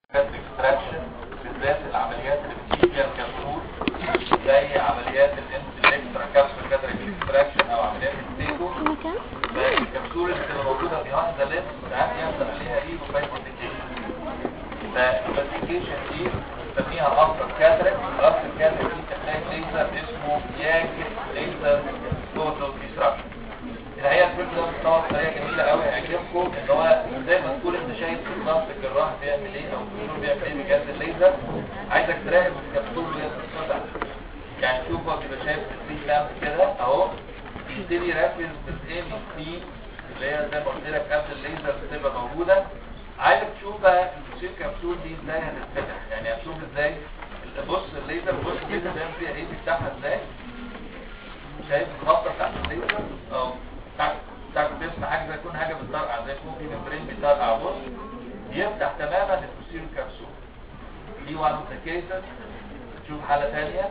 اكستراكشن بالذات العمليات اللي بتجيب فيها الكبسول زي عمليات الانتلكترا كابسول كاتريك اكستراكشن او عمليات السيتو فالكبسول اللي بتبقى موجوده بيهايند ذا لينس ساعات يحصل عليها ايه وفايبريكيشن فالفايبريكيشن دي بنسميها افتر كاتريك افتر كاتريك دي بتحتاج ليزر اسمه ياجت ليزر فوتو ديستراكشن الحقيقه الفيلم ده متصور بطريقه جميله قوي هيعجبكم ان هو زي ما تكون انت شايف بالظبط الجراح بيعمل ايه او الدكتور بيعمل ايه بجهاز الليزر عايزك تراقب الكبسول وهي بتتقطع يعني شوف هو بيبقى شايف الثري لامب كده اهو يبتدي يركز بالام سي اللي هي زي ما قلت لك قبل الليزر بتبقى موجوده عايزك تشوف بقى الفوسيل كبسول دي ازاي هتتفتح يعني هتشوف ازاي بص الليزر بص الليزر بيعمل فيها ايه بيفتحها ازاي شايف الخطه بتاعت الليزر اهو بتاعت بتسمع حاجه زي يكون حاجه بتطرقع زي يكون في ممبرين بيطرقع بص يفتح تماما الفوسيل كبسول دي وان اوف ذا كيسز تشوف حاله ثانيه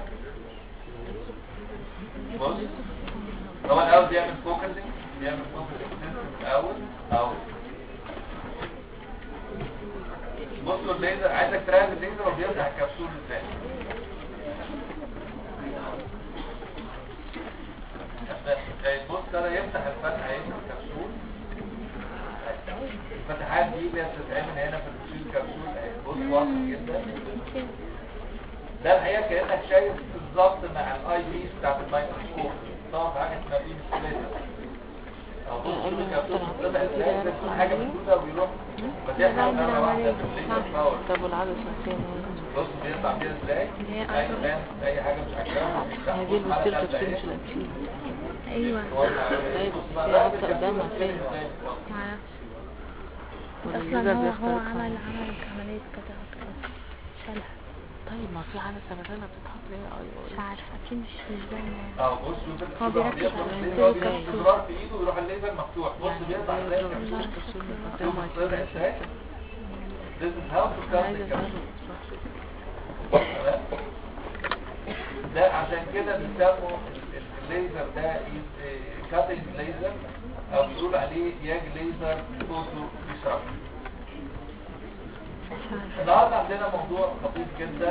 بص هو الاول بيعمل فوكسنج بيعمل فوكسنج الاول اهو بصوا الليزر عايزك تراقب الليزر وبيفتح الكبسول ازاي بص ده يفتح الفتحه يفتح الكبسول الفتحات دي اللي بتتعمل هنا في الفوسيل كبسول بص واضح جدا ده الحقيقه كانك شايف بالظبط مع الاي بيس بتاعت الميكروسكوب طبعا حاجه اسمها بيم سبليتر او بص شوف الكبسول بتطلع ازاي بس حاجه موجوده وبيروح فتحها مره واحده بالليزر باور طب والعدسة فين بص بيطلع كده ازاي اي مان اي حاجه مش عاجباها هي دي المشكلة بتمشي الأكسيد ايوه طيب في عدسة قدامها فين معرفش ولا اصلا الليزر هو هو بيخترقها عمل عمل عملية قطع شالها طيب ما في عدسة بدلها بتتحط ليه اي مش عارفة اكيد مش مش باينة اه بص شوف هو ال- بيركز بياخد على الليزر، هو الكبسول. بياخد الزرار في ايده ويروح الليزر مفتوح بص يعني بيطلع ازاي الكبسول الكبسول شوف قدامها الطلع ازاي This is how to cut عايزة the capsule. أفهم. تمام؟ ده عشان كده بيسموا ال- ال- الليزر ده كاتنج ليزر او بيقول عليه ياج ليزر فوتو ديسربشن مش عارفة النهارده عندنا موضوع خطير جدا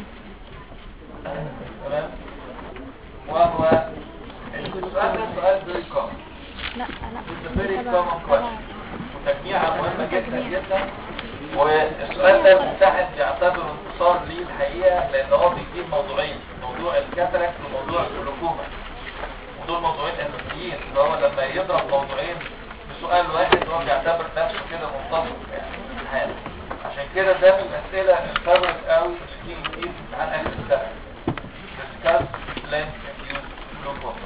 تمام وهو السؤال ده سؤال فيري كومن لا لا It's a very طبعا- common طبعا. question وتجميعها مهمة جدا جدا والسؤال ده الممتحن بيعتبره انتصار ليه الحقيقة لأن هو بيجيب موضوعين موضوع الكاتراكت وموضوع الجلوكوما ودول موضوعين أساسيين اللي هو لما يضرب موضوعين بسؤال واحد هو بيعتبر نفسه كده منتصف يعني في الامتحان عشان كده ده من الأسئلة الفيفورت قوي اللي بتيجي كتير في امتحان آخر السنة discuss length induced glucoma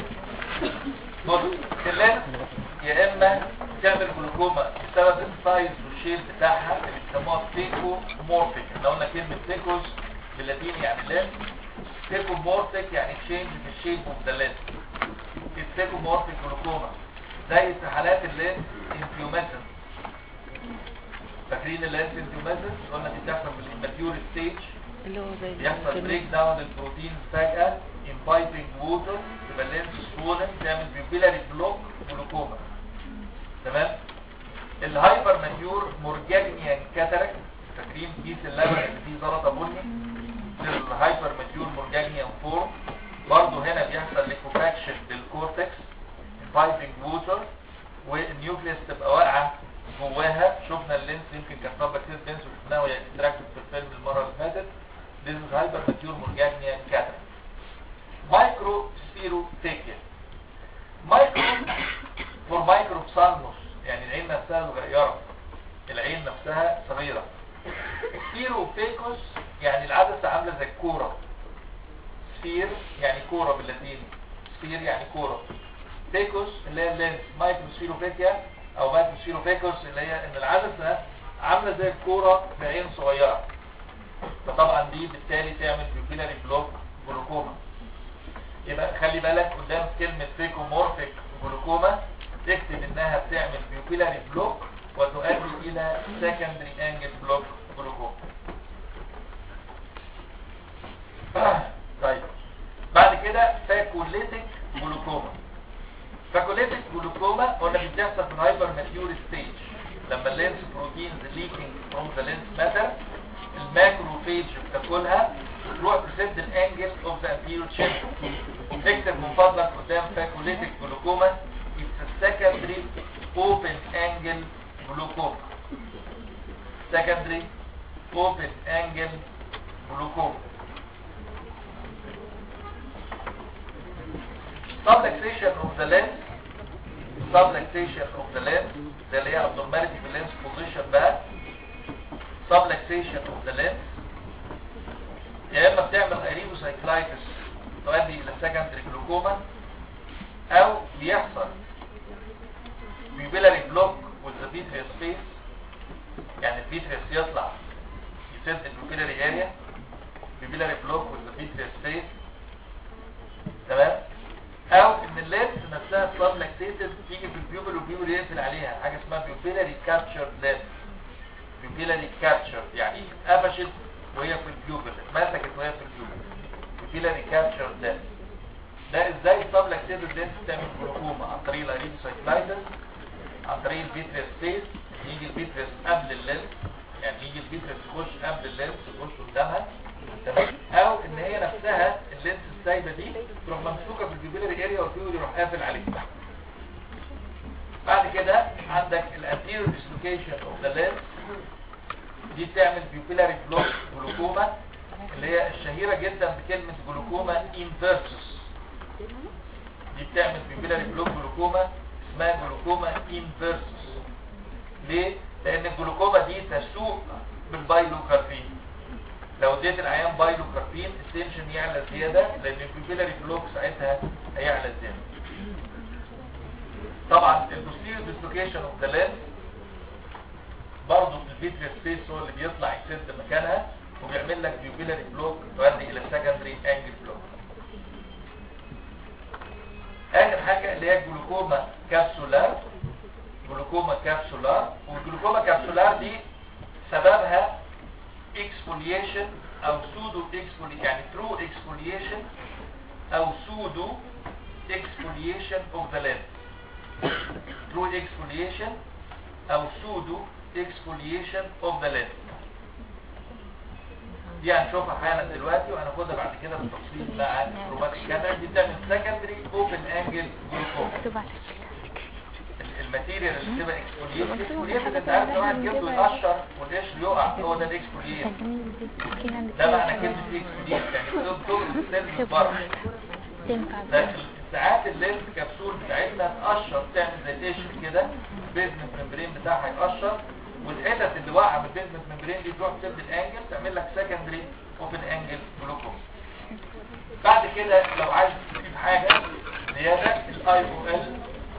بص اللينس يا اما تعمل جلوكوما بسبب السايز والشيب بتاعها اللي بيسموها تيكو مورفيك احنا قلنا كلمه تيكوس باللاتيني يعني لينس تيكو مورفيك يعني تشينج في الشيب اوف ذا لينس التيكو مورفيك جلوكوما زي في حالات اللينس انفيوميسنس فاكرين اللينس انفيوميسنس قلنا دي بتحصل في الاماتيور ستيج اللي هو زي بيحصل الكلمة. بريك داون للبروتين فجأة انفايتنج ووتر تبقى اللينس سوولن تعمل بيبيلاري بلوك جلوكوما تمام الهايبر ماتيور مورجانيان كاتاراكت فاكرين كيس اللبن اللي فيه زلطه بني الهايبر ماتيور مورجانيان فورم برضه هنا بيحصل ليكوفاكشن للكورتكس انفايتنج ووتر والنيوكليس تبقى واقعه جواها شفنا اللينس يمكن كان طبق كتير لينس وشفناه وهي اكستراكتد في الفيلم المره اللي فاتت This is hypermature Morganian cataract. Microspherothekia. Micro for micropsalmos يعني العين نفسها صغيرة العين نفسها صغيرة سفيروفيكوس يعني العدسة عاملة زي الكورة سفير يعني كورة باللاتيني سفير يعني كورة فيكوس اللي هي اللينس مايكروسفيروفيكيا او مايكروسفيروفيكوس اللي هي ان العدسة عاملة زي الكورة بعين صغيرة فطبعا دي بالتالي تعمل بيوبيلاري بلوك جلوكوما يبقى خلي بالك قدام كلمة فيكومورفيك جلوكوما تكتب انها بتعمل بيوبيلاري بلوك وتؤدي الى سكندري انجل بلوك جلوكوما طيب بعد كده فاكوليتك جلوكوما فاكوليتك جلوكوما قلنا بتحصل في الهايبر ماتيور ستيج لما اللينس بروتينز leaking from the lens matter فيج بتاكلها تروح تسد الانجل اوف ذا انتيريور تشامبر اكتب من فضلك قدام فاكوليتك جلوكوما it's a secondary open angle glaucoma secondary open angle glaucoma subluxation of the lens subluxation of the lens ده اللي هي abnormality في lens position بقى subluxation of the lens يا اما بتعمل ايرينوسايكلايتس تؤدي الى secondary glaucoma او بيحصل بيبيلاري بلوك with the vitreous space يعني الفيتريس يطلع يسد البيبيلاري اريا بيبيلاري بلوك with the vitreous space تمام او ان اللينس نفسها سبلكتيتد تيجي في البيوبل والبيوبل يقفل عليها حاجه اسمها بيوبيلاري كابتشر لينس بيوبيلاري كابتشر يعني قفشت وهي في البيوبل اتمسكت وهي في البيوبل بيوبيلاري كابتشر لينس ده ازاي سبلكتيتد لينس تعمل جلوكوما عن طريق الاريدوسايكلايتس عن طريق الفيتريس سبيس يجي الفيتريس قبل اللينس يعني يجي الفيتريس يخش قبل اللينس يخش قدامها تمام او ان هي نفسها اللينس السايبه دي تروح ممسوكه في البيبيلاري اريا والفيول يروح قافل عليه بعد كده عندك الانتيريور ديسلوكيشن اوف ذا لينس دي بتعمل بيبيلاري بلوك جلوكوما اللي هي الشهيره جدا بكلمه جلوكوما انفيرسس دي بتعمل بيبيلاري بلوك جلوكوما اسمها جلوكوما انفيرسس ليه؟ لان الجلوكوما دي تسوق بالبايلوكاربين لو اديت العيان بايلوكاربين التنشن يعلى زياده لان البيبيلاري بلوك ساعتها هيعلى زياده طبعا البوستيريور ديسلوكيشن اوف ذا لينس برضه في الفيتريس سبيس هو اللي بيطلع يسد مكانها وبيعمل لك بيبيلاري بلوك تؤدي الى سكندري انجل بلوك اخر حاجه اللي هي الجلوكوما كابسولار جلوكوما كابسولار والجلوكوما كابسولار دي سببها exfoliation او pseudo exfoliation يعني true exfoliation او pseudo exfoliation of the lens true exfoliation او pseudo exfoliation of the lens دي هنشوفها حالا دلوقتي وهناخدها بعد كده بالتفصيل مع الروماتيك كاميرا دي بتعمل secondary open angle glaucoma مكتوب على الماتيريال اللي بتبقى اكسفوليشن اكسفوليشن انت عارف لو واحد جلده يقشر والقشر يقع هو ده الاكسفوليشن ده معنى كلمه اكسفوليشن يعني بتطلب السيلز بره تنفع لكن ساعات اللينس كبسول بتاعتنا تقشر تعمل زي القشر كده البيزمنت ممبرين بتاعها يقشر والحتت اللي واقعه من البيزمنت ممبرين دي تروح تسد الانجل تعمل لك سكندري اوبن انجل جلوكوم بعد كده لو عايز تجيب حاجه زياده الاي او ال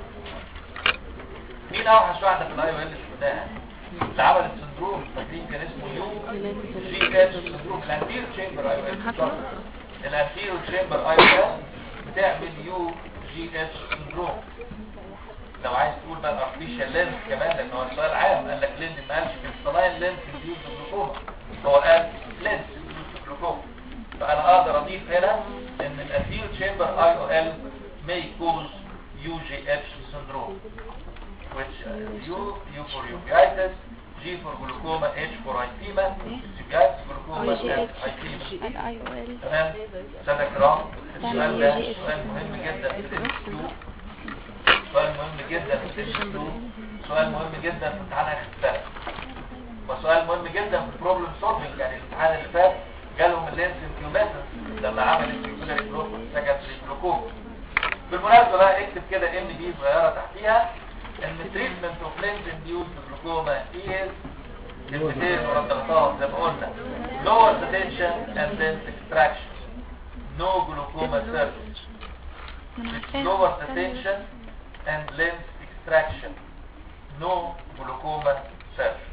مين اوحش واحده في الاي او ال اللي شفناها اللي عمل السندروم فاكرين كان اسمه يو جي اتش سندروم الانتيرو تشامبر اي او ال الانتيرو تشامبر اي او ال بتعمل يو جي اتش سندروم لو عايز تقول بقى الارتفيشال لينس كمان لان هو السؤال عام قال لك لينس ما قالش كريستالاين لينس يوز جلوكوما هو قال لينس يوز جلوكوما فانا اقدر اضيف هنا ان الانتيرو تشامبر اي او ال may cause UGH syndrome which uh, U, U for uveitis, G for glaucoma, H for hypema, uveitis, glaucoma, and hypema. الاي او ال تمام سادة كرام السؤال ده سؤال مهم جدا في الانستيتو سؤال مهم جدا في الانستيتو سؤال مهم جدا في امتحان اخر السنة وسؤال مهم جدا في البروبلم سولفنج يعني الامتحان اللي فات جالهم اللينس انكيوميتر لما عمل السيكولاري جلوكوم سكندري جلوكوم بالمناسبة بقى اكتب كده ام دي صغيرة تحتيها ان تريتمنت اوف لينس انديوز جلوكوما از كلمتين مرتبطات زي ما قلنا lower the tension and then extraction no glaucoma surface lower the tension and lens extraction no glaucoma surface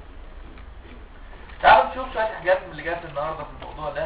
تعالوا نشوف شوية حاجات من اللي جات النهاردة في الموضوع ده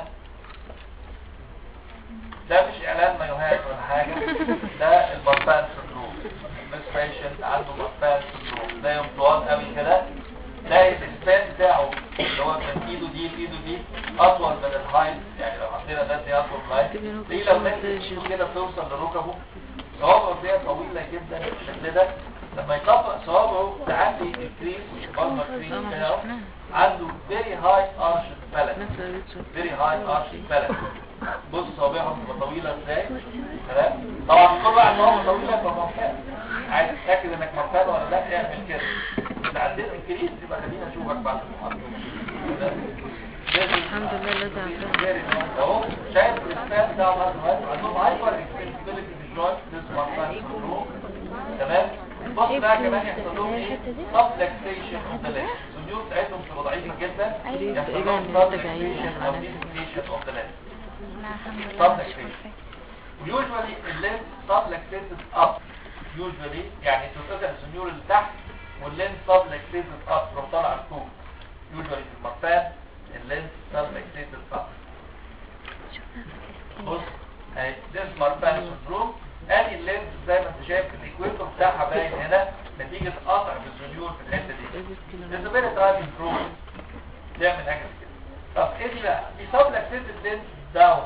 ده مش اعلان مايوهات ولا حاجة ده المارفان سندروم مس بيشنت عنده مارفان سندروم ده يوم طوال قوي كده تلاقي الاسبان بتاعه اللي هو من ايده دي لايده دي اطول من الهايت يعني لو حطينا ده دي اطول من الهايت دي لو ماسك ايده كده توصل لركبه صوابعه فيها طويله جدا بالشكل ده لما يطبق صوابعه تعدي الكريس بالمر كريس كده اهو عنده فيري هاي ارش بالانس نفس الريتشارد فيري هاي ارشنج بالانس بص صوابعهم بتبقى طويله ازاي تمام طبعا كل واحد صوابعه طويله يبقى مرفان عايز تتاكد انك مرفان ولا لا اعمل كده اذا عديت الكريس يبقى خلينا اشوفك بعد المحاضره الحمد لله الذي عافانا اهو شايف الاسبان ده برضه عندهم هايبر اكسبيليتي في الجوينت ده مرفان سندروم تمام بص بقى كمان يحصل لهم ايه سبلكسيشن اوف ذا ليج الزنيور بتاعتهم بتبقى ضعيفه جدا يحصل لهم سبلكسيشن او ديسلوكيشن اوف ذا ليج لا الحمد لله طب مش كويس. مرفق. usually اللينس subluxated up usually يعني تتقطع الزنيور اللي تحت واللينس subluxated up تروح طالع لفوق usually في المرفان اللينس subluxated up شفنا في بص الاسكان اهي لينس مرفان سندروم ادي اللينس زي ما انت شايف الايكويتور بتاعها باين هنا نتيجه قطع بالزنيور في الحته دي It's a very driving problem تعمل حاجه زي كده طب ايه دي بقى دي subluxated lens down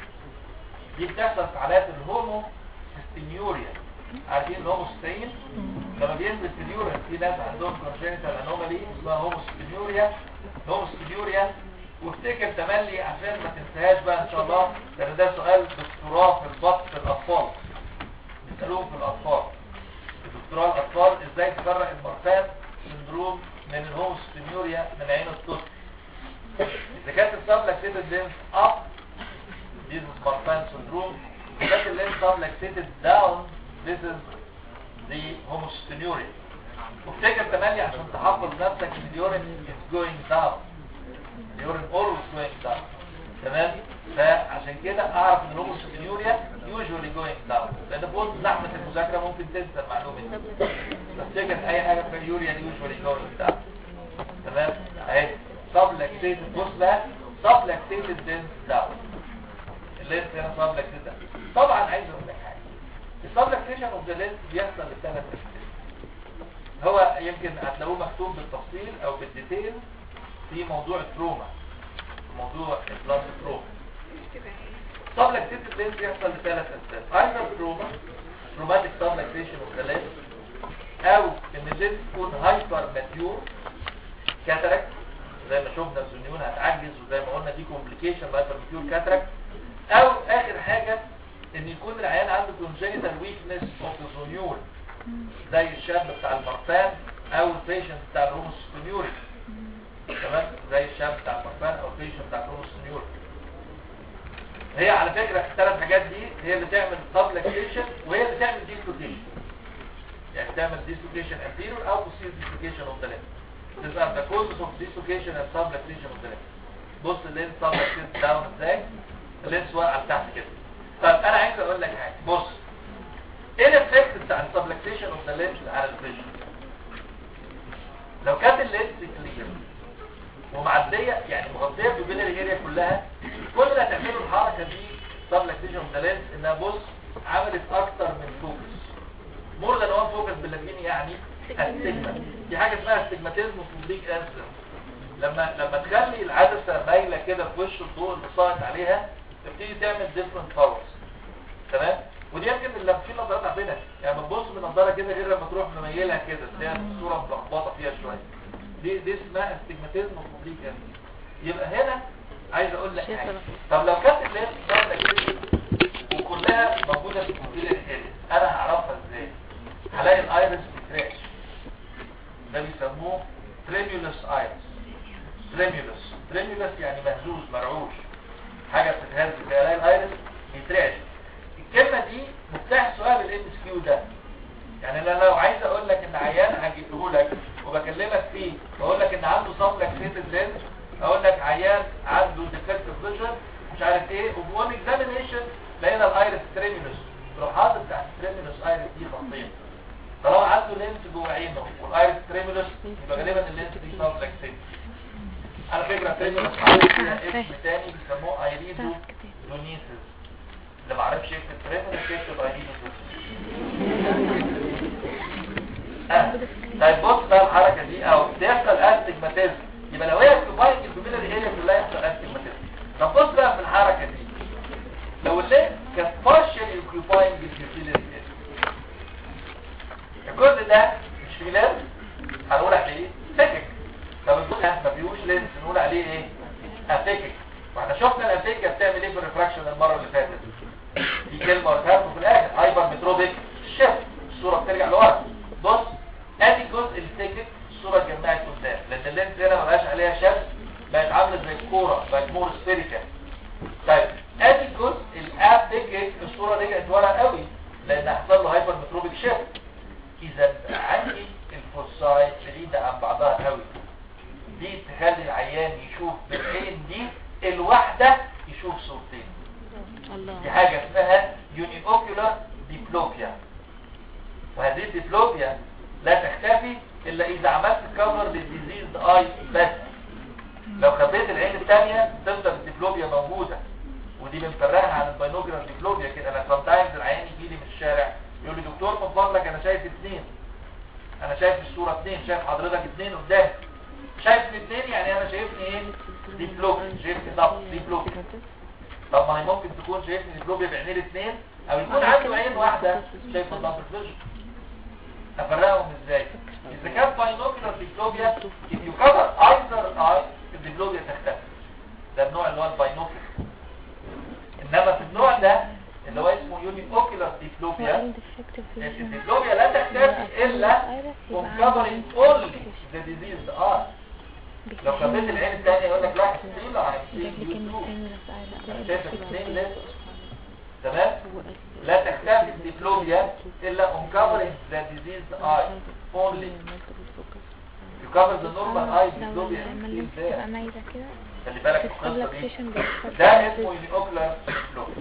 دي بتحصل في حالات الهومو سيستينيوريا عارفين الهومو سيستين لما بينزل في اليورين في ناس عندهم congenital anomaly اسمها هومو سيستينيوريا هومو سيستينيوريا وافتكر تملي عشان ما تنساهاش بقى ان شاء الله لان ده سؤال دكتوراه في البط في الاطفال بيسالوهم في الاطفال في دكتوراه الاطفال ازاي تفرق المرفان سندروم من الهومو سيستينيوريا من عين الطفل اذا كانت السبلكسيتد لينس اب This is Marfan syndrome. That the lens subluxated down. This is the homocystinuria. وافتكر تملي عشان تحفظ نفسك ان اليورين is going down. اليورين always going down. تمام؟ فعشان كده اعرف ان الهوموسيستينيوريا usually going down. لان في وسط زحمة المذاكرة ممكن تنسى المعلومة دي. فافتكر اي حاجة في اليوريا usually going down. تمام؟ اهي subluxated بص بقى subluxated lens down. اللينس هنا سبلكسيشن طبعا عايز اقول لك حاجه السبلكسيشن اوف ذا لينس بيحصل لثلاث اسباب هو يمكن هتلاقوه مكتوب بالتفصيل او بالديتيل في موضوع التروما موضوع البلاس تروما سبلكسيشن لينس بيحصل لثلاث اسباب ايضا تروما تروماتيك سبلكسيشن اوف ذا لينس او ان اللينس يكون هايبر ماتيور كاتراكت زي ما شفنا الزنيون هتعجز وزي ما قلنا دي كومبليكيشن هايبر ماتيور كاتراكت او اخر حاجة ان يكون العيان عنده congenital weakness of the zonule زي الشاب بتاع المرفان او البيشنت بتاع الهوموسيستينيوري تمام زي الشاب بتاع المرفان او البيشنت بتاع الهوموسيستينيوري هي على فكرة الثلاث حاجات دي هي اللي تعمل subluxation وهي اللي تعمل dislocation يعني تعمل dislocation anterior او posterior dislocation of the limb These are the causes of dislocation and subluxation of the limb بص اللينس subluxated down ازاي اللينس واقع لتحت كده طب انا عايز اقول لك حاجه بص ايه الافكت بتاع السبلكسيشن اوف ذا لينس على الفيجن لو كانت اللينس كلير ومعديه يعني مغطيه البيبيلاري اريا كلها كل اللي هتعمله الحركه دي سبلكسيشن اوف ذا لينس انها بص عملت اكتر من فوكس مور ذان وان فوكس باللاتيني يعني استجما دي حاجه اسمها استجماتيزم فوبليك انسلم لما لما تخلي العدسه مايله كده في وش الضوء اللي ساقط عليها تبتدي تعمل ديفرنت باورز تمام ودي يمكن اللي في نظارات عندنا يعني بتبص من نظاره كده غير لما تروح مميلها كده تلاقي الصوره ملخبطه فيها شويه دي دي اسمها استجماتيزم كومبليت يبقى هنا عايز اقول لك شايفة حاجه بقى. طب لو كانت اللينس ضغطه كده وكلها موجوده في الكوبيلر اريا انا هعرفها ازاي هلاقي الايرس بتراش ده بيسموه تريمولس ايرس تريمولس تريمولس يعني مهزوز مرعوش حاجه بتتهز كده الاقي الايرس بيتراش الكلمه دي مفتاح سؤال الام اس كيو ده يعني انا لو عايز اقول لك ان عيان هجيبه لك وبكلمك فيه بقول لك ان عنده سبلكسيتد لينز اقول لك عيان عنده ديفكتيف فيجن مش عارف ايه وبون اكزامينيشن لقينا الايرس تريمولس تروح حاطط تحت تريمولس ايرس دي خطين طالما عنده لينز جوه عينه والايرس تريمولس يبقى غالبا اللينز دي سبلكسيتد على فكره تريمولس ايرس ليها اسم تاني بيسموه ايريدو لونيسيس اللي ما عرفش يكتب تريمولس يكتب ايريدو آه. طيب بص بقى الحركه دي اهو بيحصل استجماتيزم يبقى لو هي اوكيباينج البيبيلاري اريا كلها يحصل استجماتيزم طب بص بقى في الحركه دي لو اللينس كانت بارشال اوكيباينج البيبيلاري اريا الجزء ده مش فيه لينس هنقول عليه سكك طب الجزء ده ما فيهوش لينس نقول عليه ايه افيكك واحنا شفنا الافيكا بتعمل ايه في الريفراكشن المره اللي فاتت في كلمه قلتها لكم في الاخر هايبر متروبيك شيفت الصوره بترجع لورا بص ادي الجزء السكت الصوره اتجمعت قدام لان اللينس هنا ما بقاش عليها شد بقت عامله زي الكوره بقت مور سفيريكال طيب ادي الجزء الابيكت الصوره رجعت ورا قوي لان حصل له هايبر متروبيك شيفت اذا عندي الفوسايت بعيده عن بعضها قوي دي تخلي العيان يشوف بالعين دي الواحده يشوف صورتين دي الله حاجه اسمها يوني اوكيولار ديبلوبيا وهذه الديبلوبيا لا تختفي الا اذا عملت كفر للديزيز اي بس لو خبيت العين الثانيه تفضل الديبلوبيا موجوده ودي بنفرقها عن الباينوجرال ديبلوبيا كده انا سمتايمز العيان يجي لي من الشارع يقول لي دكتور من فضلك انا شايف اثنين انا شايف الصوره اثنين شايف حضرتك اثنين قدام شايف اثنين يعني انا شايفني ايه ديبلوبيا شايفني ضغط ديبلوبيا طب ما هي ممكن تكون شايفني ديبلوبيا بعينين اثنين او يكون عنده عين واحده شايف الضغط فيجن افرقهم ازاي اذا كان باينوكلر ديبلوبيا if you cover either eye الديبلوبيا تختفي ده النوع اللي هو الباينوكلر انما في النوع ده اللي هو اسمه يوني اوكيلر ديبلوبيا الديبلوبيا لا تختفي الا from covering only the diseased eye لو خبيت العين الثانيه يقول لك لا ستيل شايف الاثنين لسه تمام لا تختفي الديبلوبيا الا on covering the diseased eye only you cover the normal eye diplopia is still there مايلة كده خلي بالك من تدخل القصه لك دي سيشن بيحصل ده اسمه يونيوكلر ديبلوبيا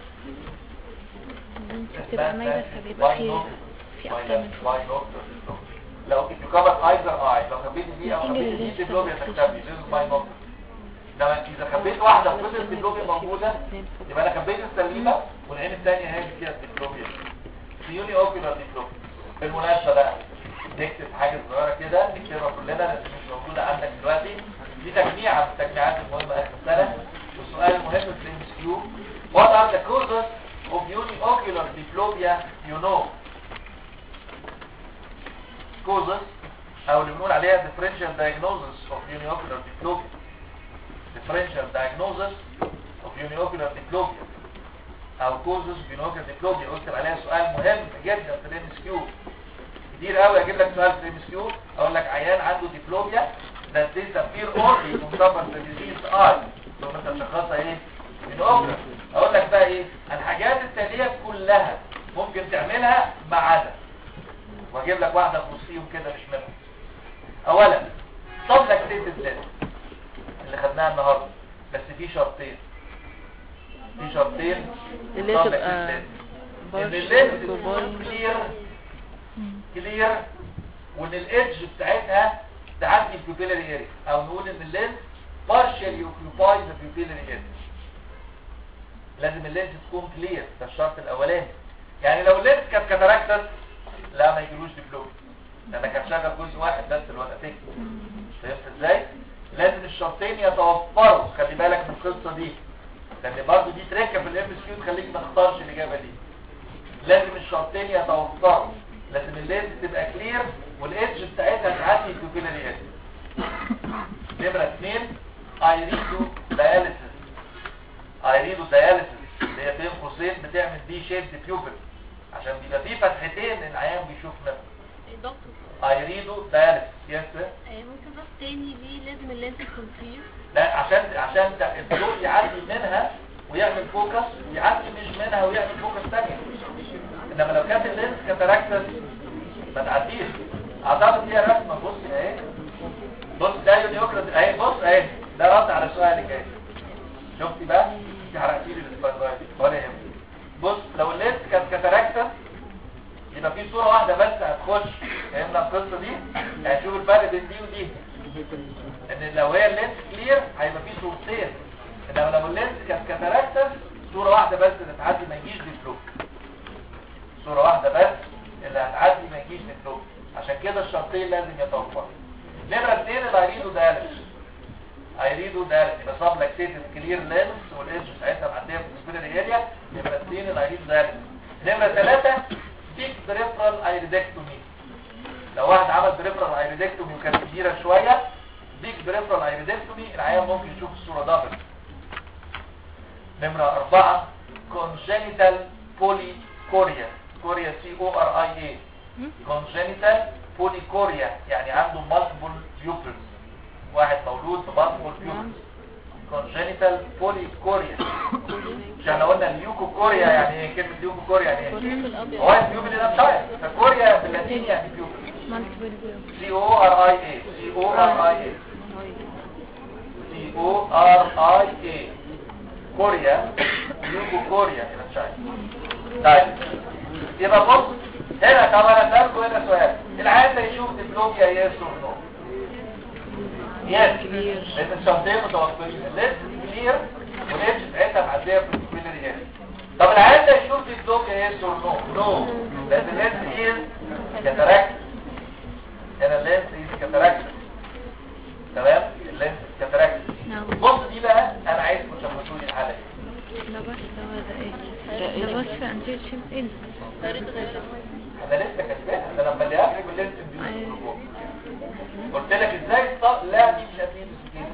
بتبقى مايلة فبيبقى في في أكتر من فوق لو if you cover either eye لو خبيت دي او خبيت دي الديبلوبيا تختفي this is باينوكلر انما اذا خبيت واحده وفضلت الديبلوبيا موجوده يبقى انا خبيت السليمه والعين الثانيه هي اللي فيها الديبلوبيا دي يوني اوكيولار ديبلوبيا بالمناسبه بقى نكتب حاجه صغيره كده نكتبها كلنا لان مش موجوده عندك دلوقتي دي تجميعه من التجميعات المهمه اخر السنه والسؤال المهم في الام اس كيو What are the causes of uniocular diplopia you know? Causes او اللي بنقول عليها differential diagnosis of uniocular diplopia differential diagnosis of uniocular diplopia او causes of uniocular diplopia قلت عليها سؤال مهم جدا في الام اس كيو كتير قوي اجيب لك سؤال في الام اس كيو اقول لك عيان عنده ديبلوبيا ده disappear only from cover the disease eye ثم انت تشخصها ايه uniocular اقول لك بقى ايه الحاجات التالية كلها ممكن تعملها ما عدا واجيب لك واحدة في وسطيهم كده مش منهم اولا طب لك سيت الزيت اللي خدناها النهاردة بس في شرطين في شرطين اللي طب لك تبقى الزيت. ان بارش اللينز جوباي. تكون كلير كلير وان الايدج بتاعتها تعدي البيبيلاري اريا او نقول ان اللينز partially occupies the pupillary area لازم اللينز تكون كلير ده الشرط الاولاني يعني لو اللينز كانت كاتاراكتس لا ما يجيلوش دبلوم لانك كان شغل جزء واحد بس الوقت فهمت ازاي لازم الشرطين يتوفروا خلي بالك من القصه دي لان برضه دي تركه في الام اس كيو تخليك ما تختارش الاجابه دي لازم الشرطين يتوفروا لازم اللينز تبقى كلير والايدج بتاعتها تعدي البيبيلاري اريا نمرة اثنين ايريدو دياليسيس ايريدو دياليسيس اللي هي بين قوسين بتعمل دي شيب بيوبل عشان بيبقى فيه فتحتين العيان بيشوف منهم دكتور ايريدو دياليسيس يس آه، ممكن بس تاني ليه لازم اللينس يكون كلير لا عشان عشان ده الضوء يعدي منها ويعمل فوكس ويعدي مش منها ويعمل فوكس تانية انما لو كانت اللينس كاتاراكتس ما تعديش اعتقد فيها رسمه بص اهي بص ده يونيوكرات اهي بص اهي ده رد على سؤالك اهي شفتي بقى انت حرقتي لي السبايدرايت ولا يهمك بص لو اللينس كانت كاتاراكتس يبقى في صوره واحده بس هتخش فهمنا القصه دي هنشوف الفرق بين دي ودي ان لو هي اللينس كلير هيبقى في صورتين انما لو اللينس كانت كاتاراكتس صوره واحده بس اللي هتعدي ما يجيش ديفلوب صوره واحده بس اللي هتعدي ما يجيش ديفلوب عشان كده الشرطين لازم يتوفروا نمره اثنين الايريدو دالس ايريدو دالس يبقى صاب لاكتيتد كلير لينس والايدج بتاعتها معديه في السبيرال اريا نمره اثنين الايريدو دالس نمره ثلاثه ديك بريفرال ايريدكتومي لو واحد عمل بريفرال ايريدكتومي وكانت كبيره شويه بيج بريفرال ايريدكتومي العيان ممكن يشوف الصوره دبل نمره أربعة congenital polychoria كوريا سي او ار اي اي congenital polychoria يعني عنده multiple pupils واحد مولود بمultiple pupils congenital polychoria مش احنا قلنا اليوكو كوريا يعني ايه كلمه يوكو كوريا يعني ايه هو البيوبل ده مش عارف فكوريا باللاتيني يعني بيوبل مالتيبل سي او ار اي اي سي او ار اي اي سي او ار اي اي كوريا يوجو كوريا هنا مش عارف طيب يبقى بص هنا طبعا انا اسالكم هنا سؤال العيان ده يشوف ديبلوميا يس اور نو يس لان الشخصين متوقفين ليس كلير وليش بتاعتها معديه في الديسبلينري هنا طب العيان ده يشوف ديبلوميا يس اور نو نو لان اللينس هي كاتاراكت هنا اللينس هي كاتاراكت تمام اللينس كاتاراكت نعم بص دي بقى انا عايزكم تشوفوا لي الحاله دي ده بس ده ايه ده بس في انتير شيم ايه انا لسه كاتباها انا لما اللي قبل بالليل قلت لك ازاي الص- لا دي مش هتيجي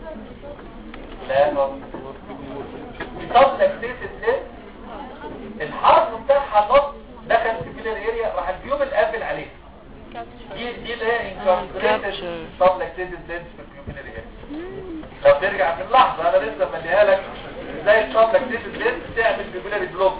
لا غلط طب لاكتيتد ليه الحرف بتاعها نط دخل في كيلر اريا راح البيوم القابل عليه دي دي اللي هي انكارسريتد طب لاكتيتد لينس في البيوم اريا لو ترجع في اللحظه انا لسه مليها لك ازاي الطب لاكتيتد لينس تعمل بيبيلاري بلوك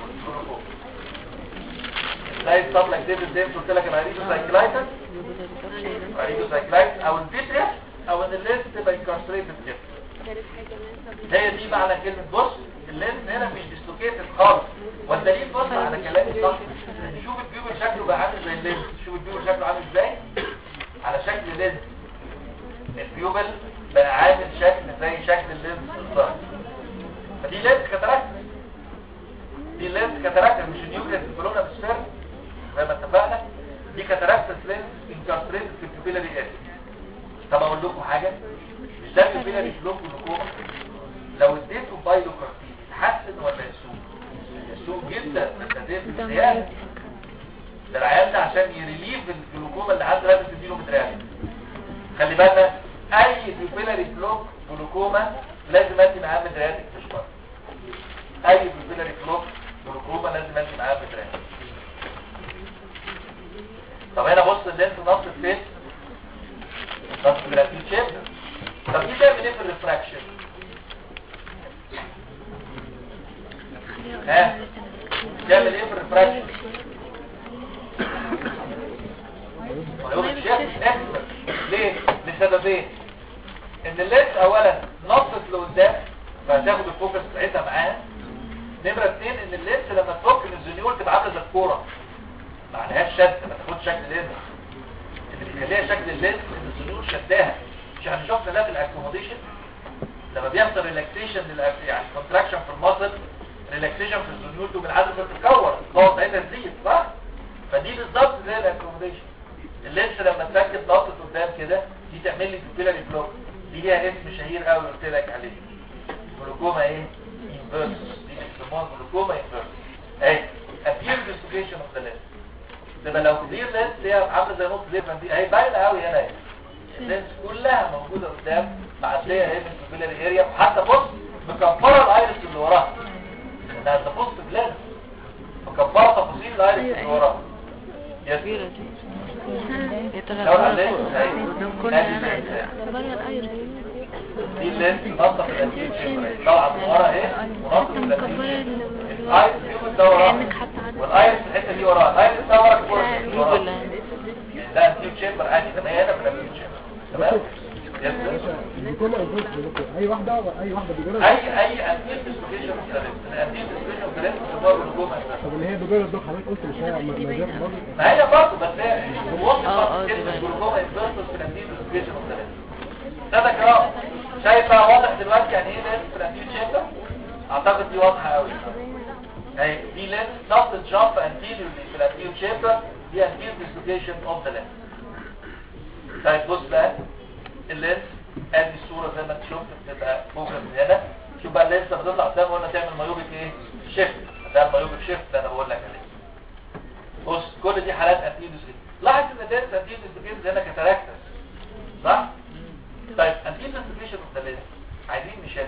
زي الطب لاكتيتد لينس قلت لك الهريدو سايكلايتس الهريدو سايكلايتس او الفيتريا او ان اللينس تبقى انكارسريتد كده هي دي معنى كلمة بص اللينس هنا مش ديسلوكيتد خالص والدليل بص على كلامي صح شوف البيوبل شكله بقى عامل زي اللينس شوف البيوبل شكله عامل ازاي على شكل لينس البيوبل بقى عامل شكل زي شكل اللينس بالظبط فدي لينس كاتاراكت دي لينس كاتاراكت مش النيوكليس الكورونا بسفير زي ما اتفقنا دي كاتاراكت لينس انكارسريتد في البيوبيلاري اريا طب اقول لكم حاجه مش ده البيوبيلاري بلوك جلوكوما لو اديته بايلوكارتين يتحسن ولا يسوء يسوء جدا انت اديته ده زياده مريض ده العيان ده عشان يريليف الجلوكوما اللي عنده لازم تديله مدرعه خلي بالنا اي بيبيلاري بلوك جلوكوما لازم ادي معاه مدرياتك مش مرة اي بيبيلاري بلوك جلوكوما لازم ادي معاه مدرياتك طب هنا بص اللينس نص فين نص جرافيت شيب طب دي تعمل ايه في الريفراكشن ها تعمل ايه في الريفراكشن ويقول الشيخ اكبر ليه لسببين ان اللينس اولا نطت لقدام فهتاخد الفوكس بتاعتها معاها نمرة اتنين ان اللينس لما تفك من الزنيول تبقى عامله زي الكوره ما عليهاش شد ما تاخدش شكل لينس اللي بيخليها شكل اللينس ان الزنيول شداها مش احنا شفنا ده في الاكوموديشن لما بيحصل ريلاكسيشن يعني كونتراكشن في المصل ريلاكسيشن في الزنيول تقوم العدسه تتكور القوه بتاعتها تزيد صح فدي بالظبط زي الاكوموديشن اللينس لما تركب نقطه قدام كده دي تعمل لي بيبيلاري بلوك دي ليها اسم شهير قوي قلت لك عليه جلوكوما ايه انفيرس دي بيسموها جلوكوما انفيرس اهي ابير ديستوكيشن اوف ذا لينس تبقى لو كبير لينس هي عامله زي نص ليفن دي اهي باينه قوي هنا اهي اللينس كلها موجوده قدام معديه اهي من البيبيلاري اريا وحتى بص مكبره الايرس اللي وراها ده انت بص بلينس مكبره تفاصيل الايرس اللي وراها يس كبيرة دي لو اللينس اهي كل ادي هنا اللينس اهي. بره الايرس دي اللينس نقطه في الانتير شيمبر طبعا من ورا اهي ونقطه في الانتير الايرس فيهم ده وراها والايرس الحته دي وراها الايرس ده ورا الكوره وراها ده انتير شيمبر عادي ده هنا في الانتير شيمبر تمام يس الجلوكوما انفوس جلوكوما اي واحده اي واحده بيجرى اي اي انتير ديسلوكيشن في الانتير الانتير ديسلوكيشن في الانتير هو الجلوكوما طب اللي هي بيجرى الدكتور حضرتك قلت مش هي مجال برضه ما هي برضه بس هي وصفت اه، اه، كلمه دي الجلوكوما انفيرسس في الانتير ديسلوكيشن في الانتير ده ده كلام شايف بقى واضح دلوقتي يعني ايه لينس في الانتير شيمبر اعتقد دي واضحه قوي اهي دي لينس نقطه جامب انتيريورلي في الانتير شيمبر دي انتير ديسلوكيشن اوف ذا لينس طيب بص بقى اللينس ادي الصوره زي ما انت شفت بتبقى فوكس هنا شوف بقى اللينس لما تطلع قدام قلنا تعمل مايوبيك ايه شيفت ده المايوبيك شيفت اللي انا بقول لك عليه بص كل دي حالات انتير ديسلوكيشن لاحظ ان اللينس انتير ديسلوكيشن هنا كاتاراكتس صح طيب انتي سنسيشن اوف ذا عايزين مشاكل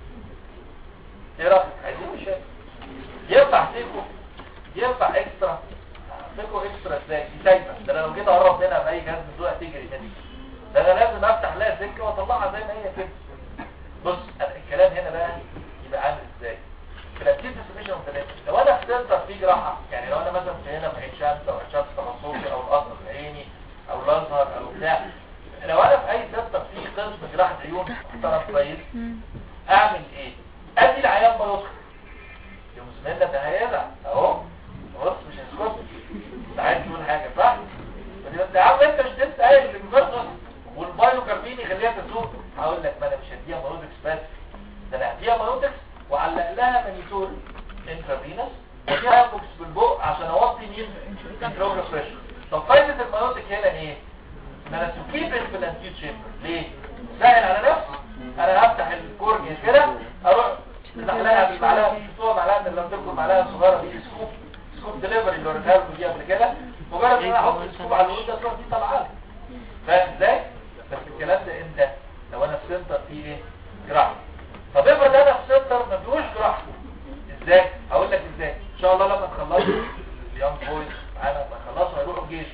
ايه رايك عايزين مشاكل ينفع سيكو ينفع اكسترا سيكو اكسترا ازاي دي سايبه ده انا لو جيت اقرب منها باي جهاز من دول هتجري مني ده انا لازم افتح لها سكه واطلعها زي ما هي كده بص أنا الكلام هنا بقى يبقى عامل ازاي في الانتي سنسيشن اوف ذا لو انا في سنتر في جراحه يعني لو انا مثلا في هنا في عين شمس او عين شمس تخصصي او القصر العيني او الازهر او بتاع لو انا في اي سنتر في قسم جراحه عيون محترم كويس مم. اعمل ايه ادي العيان ما يدخل يوم زميلنا ده هيزعل اهو بص مش هيسكت انت عايز تقول حاجه صح بس انت يا عم انت مش لسه قايل الانفرتس والبايو كاربين يخليها تسوق هقول لك ما انا مش هديها مايوتكس بس ده انا هديها مايوتكس وعلق لها مانيتور انترافينس وفيها بوكس بالبق عشان اوطي مين انتروجرا بريشر طب فايده المايوتك هنا ايه ان انا تكيب في الانتيو تشامبر ليه سهل على نفسي انا هفتح الكورنيا كده اروح نحلها بالمعلقه مش بتوع معلقه اللي بتاكل معلقه صغيره دي سكوب سكوب ديليفري اللي وريتها لكم دي قبل كده مجرد ان انا احط السكوب على الوريد ده تروح دي طالعه لي. فاهم ازاي بس الكلام ده امتى لو انا في سنتر فيه ايه جراحه طب افرض انا في سنتر ما فيهوش جراحه ازاي هقول لك ازاي ان شاء الله لما تخلصوا اليونج بويز معانا لما يخلصوا هيروحوا الجيش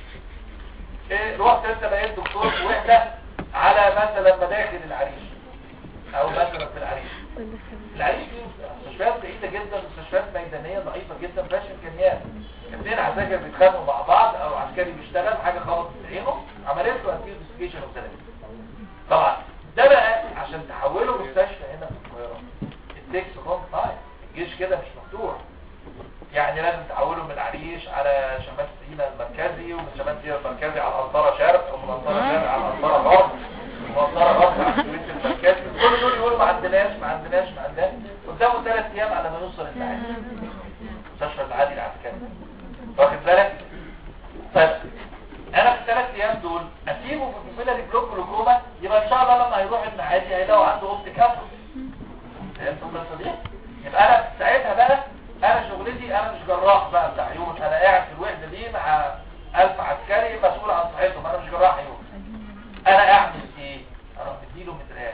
ايه رحت انت بقيت دكتور في وحده على مثلا مداخل العريش او مثلا في العريش العريش دي مستشفيات بعيده جدا مستشفيات ميدانيه ضعيفه جدا مفيهاش امكانيات اثنين عساكر بيتخانقوا مع بعض او عسكري بيشتغل حاجه خبطت في عينه عملت له انفستيجيشن وثلاثه طبعا ده بقى عشان تحوله مستشفى هنا في القاهره التكس كوم تايم الجيش كده مش مفتوح يعني لازم تحوله من العريش على شمال سينا المركزي ومن شمال سينا المركزي على الأنطرة شرق ومن الأنطرة شرق على الأنطرة غرب ومن الأنطرة غرب على السويس المركزي كل دول يقولوا ما عندناش ما عندناش ما عندناش قدامه ثلاث أيام على ما يوصل العادي مستشفى العادي العسكري واخد بالك؟ طيب انا في الثلاث ايام دول اسيبه في البيبيلاري بلوك جلوكوما يبقى ان شاء الله لما هيروح المعادي هيلاقوا عنده اوبتيك ابروس فهمتوا القصه دي؟ يبقى انا ساعتها بقى انا شغلتي انا مش جراح بقى بتاع عيون انا قاعد في الوحده دي مع الف عسكري مسؤول عن صحتهم انا مش جراح عيون انا اعمل ايه؟ اروح مديله مدرات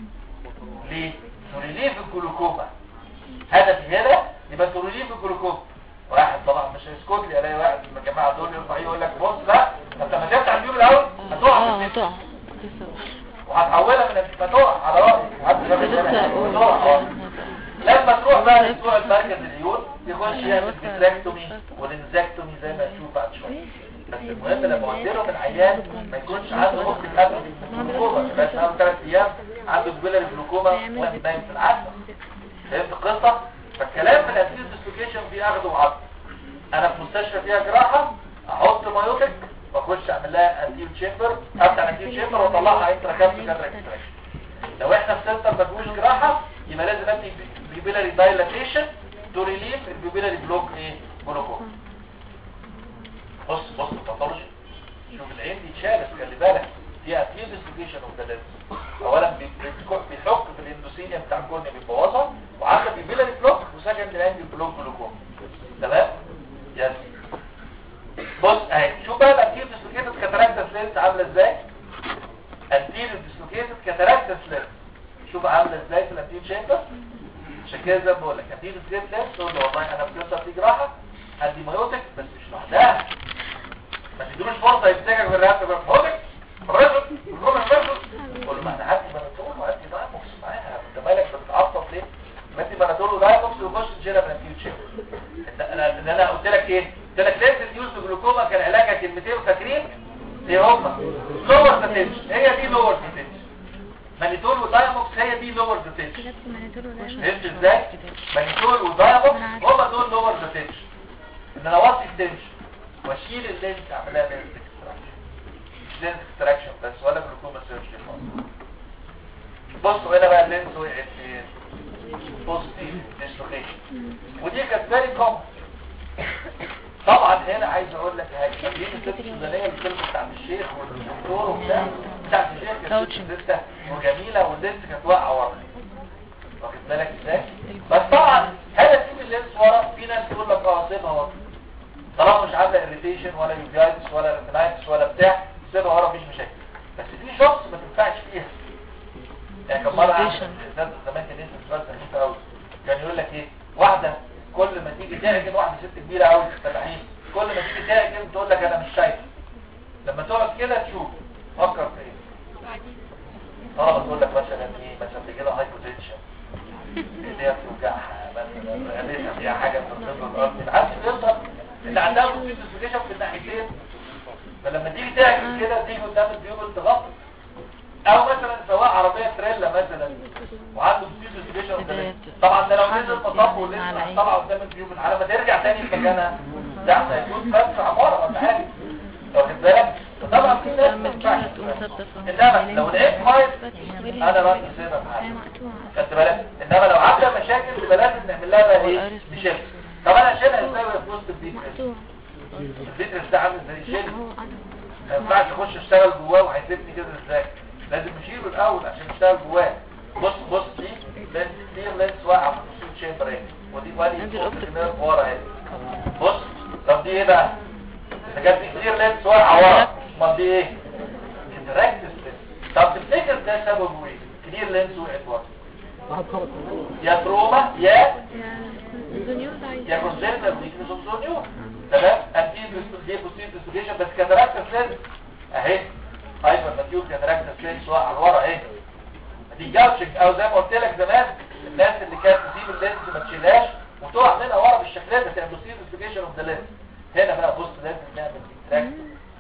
ليه؟ تريليف الجلوكوما هدفي هنا يبقى تريليف الجلوكوما واحد طبعا مش هيسكت لي الاقي واحد من الجماعه دول يرفع يقول لك بص لا انت ما تفتح اليوم الاول هتقع في اه النت طبعا وهتحولها من هتقع على رايك محدش ياخد لسه بالك. اقول هتقع اه اه لما تروح بقى لبتوع المركز العيون يخش يعمل فيتراكتومي والانزكتومي زي ما نشوف بعد شويه بس المهم لما قلت لهم العيان ما يكونش عنده مخ قبل الجلوكوما بس عنده ثلاث ايام عنده جبلة الجلوكوما واحد نايم في العسل فهمت القصه؟ فالكلام في الانتيز ديسلوكيشن فيه اخذ وعطل انا في مستشفى فيها جراحه احط مايوتك واخش اعمل لها انتيل تشامبر افتح الانتيل تشامبر واطلعها انترا كابس كاترا اكستراكشن لو احنا في سنتر ما فيهوش جراحه يبقى لازم ادي بيبيلاري دايلاتيشن تو ريليف البيبيلاري بلوك ايه جلوكوما بص بص الباثولوجي شوف العين دي اتشالت خلي بالك فيها اكيد ديسلوكيشن اوف ذا اولا بي- بيتك- بيحك في الاندوثيليوم بتاع الكورنيا بيبوظها وعندك بيبيلاري بلوك وسكند عندي بلوك جلوكوما تمام يس بص اهي شوف بقى الانتير ديسلوكيتد كاتاراكتس لينس عامله ازاي انتير ديسلوكيتد كاتاراكتس لينس شوف عامله ازاي في الانتير شامبر عشان كده زي ما بقول لك انتير ديسلوكيتد لينس تقول له والله انا بتقدر في جراحه ادي مايوتك بس مش لوحدها ما تديلوش فرصه يمسكك بالرقبه يقول هودك الرجل الرجل الرجل قول له ما انا هدي بنادول وهدي دايموكس معاها انت مالك بتتعصب ليه؟ ما ادي بنادول ودايموكس وخش تشيلها من الانتير شامبر انت انا ان انا قلت لك ايه قلت لك لازم يوز جلوكوما كان علاجها كلمتين فاكرين ايه هما لور ديتنشن هي دي لور ديتنشن مانيتول ودايموكس هي دي لور ديتنشن كده منادول ولا فهمت ازاي مانيتول ودايموكس هما دول لور ديتنشن ان انا اوطي التنشن واشيل اللينس اعملها لينس اكستراكشن مش لينس اكستراكشن بس ولا جلوكوما سيرجري خالص بصوا هنا بقى اللينس وقعت فين بوزيتيف ديسلوكيشن ودي كانت فيري كومن طبعا هنا عايز اقول لك حاجه دي الست السودانيه الكلمه بتاعت الشيخ والدكتور وبتاع بتاعت الشيخ كانت ست وجميله واللينس كانت واقعه ورا واخد بالك ازاي بس طبعا هذا تسيب اللينس ورا في ناس تقول لك اه سيبها ورا طالما مش عامله اريتيشن ولا يوفيايتس ولا ريتينايتس ولا بتاع سيبها ورا مفيش مشاكل بس في شخص ما تنفعش فيها يعني كان مره Validation. احد زمان كان يسال سؤال سخيف قوي كان يقول لك ايه واحده كل ما تيجي تعجن واحده ست كبيره قوي في الفلاحين كل ما تيجي تعجن تقول لك انا مش شايفه لما تقعد كده تشوف فكر في ايه طالما تقول لك مثلا ايه مثلا بيجي لها هايبوتنشن ايديها بتوجعها مثلا رقبتها فيها حاجه في الصدر الارض عارف يوصل ان عندها كونسنتريشن في الناحيتين فلما تيجي تعجن كده تيجي قدام البيوبل تغطي او مثلا سواق عربيه تريلا مثلا وعنده كونسنتريشن طبعا ده لو نزل مطب ولسه طلع قدام البيوبل على ما ترجع تاني في مكانها ده هيكون فات في عماره ولا حاجه واخد بالك طبعا في ناس ما تعمل كده ينفعش تقوم صدفة انما لو لقيت مايل انا رايي سيبها في هي حالها مقطوعة خدت بالك انما لو عامله مشاكل يبقى لازم نعمل لها بقى ايه والقرص. نشيلها طب انا اشيلها ازاي وهي في وسط الفيترس مقطوع الفيترس ده عامل زي لا شيل هو أنا ما ينفعش اخش اشتغل جواه وهيسيبني كده ازاي لازم نشيله الاول عشان نشتغل جواه بص بص دي لينس كتير لينس واقعه في النص شامبر اهي ودي عندي بالي الأوبتيك. نيرف ورا اهي بص طب دي ايه بقى اذا كانت دي كتير لينس واقعه ورا امال دي ايه انتراكتس لينس طب تفتكر ده سببه ايه كتير لينس وقعت ورا واحد خبط يا تروما يا يا زونيوز عايز يا كونجنتال ويكنس اوف زونيو تمام انتي دي بوستير ديسوجيشن بس كاتاراكت سيلز اهي هايبر ماتيور كاتاراكت سيلز واقع على ورا اهي دي جاوتشنج او زي ما قلت لك زمان الناس اللي كانت تسيب اللينس ما تشيلهاش وتقع منها ورا بالشكل ده تعمل بوستير ديسوجيشن اوف ذا لينس هنا بقى بص لازم نعمل ديتراكت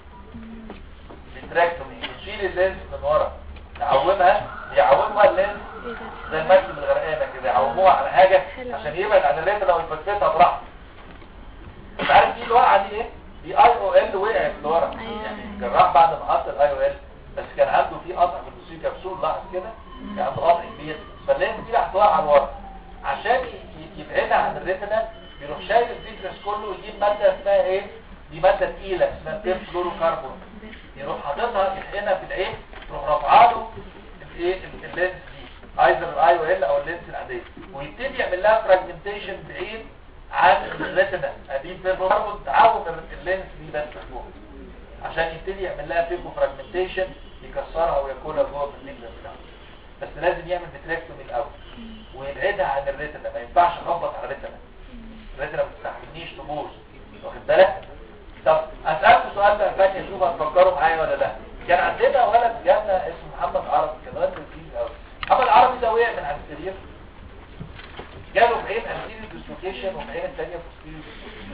ديتراكتومي نشيل اللينس من ورا نعومها يعومها اللينس ايه ده زي المركب الغرقانه كده يعوموها على حاجه عشان يبعد عن الريتنا ويفتتها براحته انت عارف دي الوقعه دي ايه دي اي او ال وقعت لورا أيوة. يعني الجراح بعد ما حط الاي او ال بس كان عنده في قطع في البوسي كبسول لاحظ كده كان عنده قطع كبير فاللينس دي راح توقع لورا عشان ي- يبعدها عن الريتنا يروح شايل الفيترس كله ويجيب ماده اسمها ايه دي ماده تقيله اسمها بير فلوروكربون يروح حاططها يحقنها في العين تروح رافعه له الايه ال- اللينس دي ايزر الاي او ال او اللينس العاديه ويبتدي يعمل لها فراجمنتيشن بعيد عن الريتنا ادي بيربون تعاون اللينس دي بس فوق عشان يبتدي يعمل لها فيبو فراجمنتيشن يكسرها وياكلها جوه في النجم بتاعه بس لازم يعمل فيتريكتومي الاول ويبعدها عن الريتنا ما ينفعش اخبط على الريتنا الريتنا ما بتستحملنيش تبوظ واخد بالك طب اسالكم سؤال بقى فاكر اشوف هتفكروا معايا ولا لا كان عندنا ولد جالنا اسمه محمد عربي كان ولد لذيذ قوي محمد عربي ده وقع من على السرير جاله في عين انتيريو ديسلوكيشن وفي عين الثانيه بوستيريو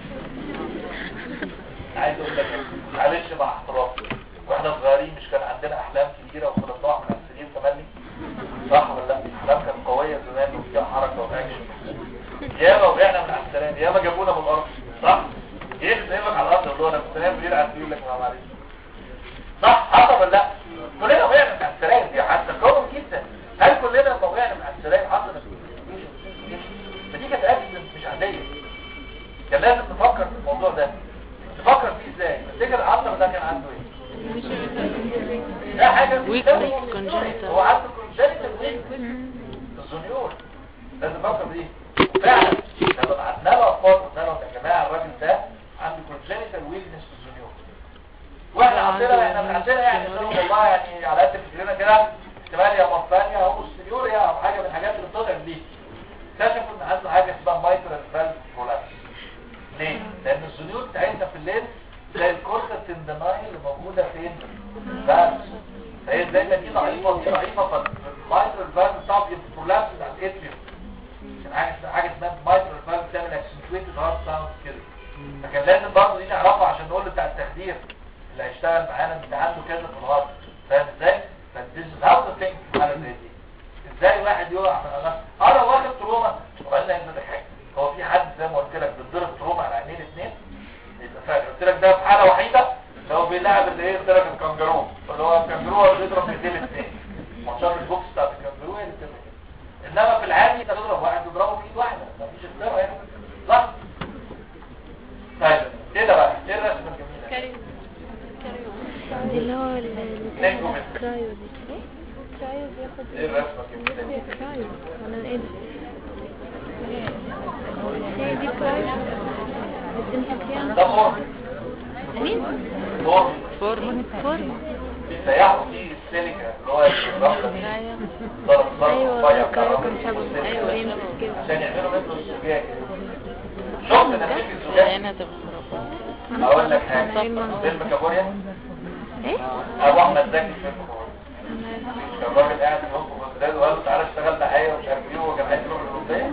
عايز اقول لك معلش مع احترامي واحنا صغيرين مش كان عندنا احلام كبيره وكنا بنقع من على السرير تملي صح ولا لا الاحلام كانت قويه زمان وفيها حركه واكشن ياما وقعنا من على السلام ياما جابونا من الارض صح ايه اللي نايمك على الارض يقول له انا كنت نايم بير على السرير لك ما معلش صح حصل ولا لا كلنا وقعنا من على السلام دي حتى كومن جدا هل كلنا لما وقعنا من على السلام حصلت فدي كانت اكسنت مش عاديه كان لازم نفكر في الموضوع ده نفكر فيه ازاي تفتكر العصر ده كان عنده ايه ده حاجه Weakness, congenital. هو عنده congenital weakness الزنيور لازم نفكر دي فعلا لما بعتنا له اطفال قلنا لهم يا جماعه الراجل ده عنده congenital weakness في الزنيور واحنا عندنا احنا من عندنا يعني قلنا لهم والله يعني على قد فكرنا كده احتمال يا مفانيا او السنيوريا او حاجه من الحاجات اللي بتضعف دي اكتشفوا ان عنده حاجه اسمها مايترال فالف كولابس ليه؟ لان الزنيور بتاعتنا في الليل زي الكورتا تندناي اللي موجوده فين؟ بس فهي دايما دي ضعيفه ودي ضعيفه فالمايترال فالف بتاعه بيبقى كولابس على الاتريوم كان حاجه اسمها حاجه اسمها مايترال فالف بتعمل اكسنتويتد هارت ساوند كده فكان لازم برضه دي نعرفها عشان نقول بتاع التخدير اللي هيشتغل معانا انت عنده كذا في الهارت فاهم ازاي؟ فديس هاو تو ثينك في حاله زي دي ازاي واحد يقع من النار انا واخد تروما وبعدين هيبقى ده حاجه هو في حد زي ما قلت لك بيتضرب تروما على عينين اثنين يبقى فاهم قلت لك ده في حاله وحيده لو بيلعب اللي هي قلت لك الكانجرو اللي هو الكانجرو هو اللي بيضرب بايدين الاثنين ماتشات البوكس بتاعت الكانجرو هي اللي بتعمل كده انما في العادي انت تضرب واحد تضربه بايد واحده مفيش اختيار يعني صح طيب كده بقى ايه الرسمه الجميله كاري دي اللي هو نيجو من- الكرايو دي ايه؟ كرايو بياخد ايه الرسمه الجميله دي كرايو ولا ايه ده؟ هي دي كرايو بتمسك ده فيها فورم مين؟ فورم فورم فورمة بيسيحوا فيه السيليكا اللي هو الرملة دي ايوه ضرب ضرب ايوه رفيع بتاع فاكره الرملة كنت دي هقول والسيليكا. ايوه يمسك كده عشان يعملوا منه الزجاج شفت نتيجة الزجاج هنا تبقى مربع اقول لك حاجة أيوة. فيلم كابوريا ايه ابو احمد زكي في فيلم كابوريا كان الراجل قاعد ينط في البلاد وقال له تعالى اشتغل معايا ومش عارف ايه وهو كان عايز يروح الاوروبيه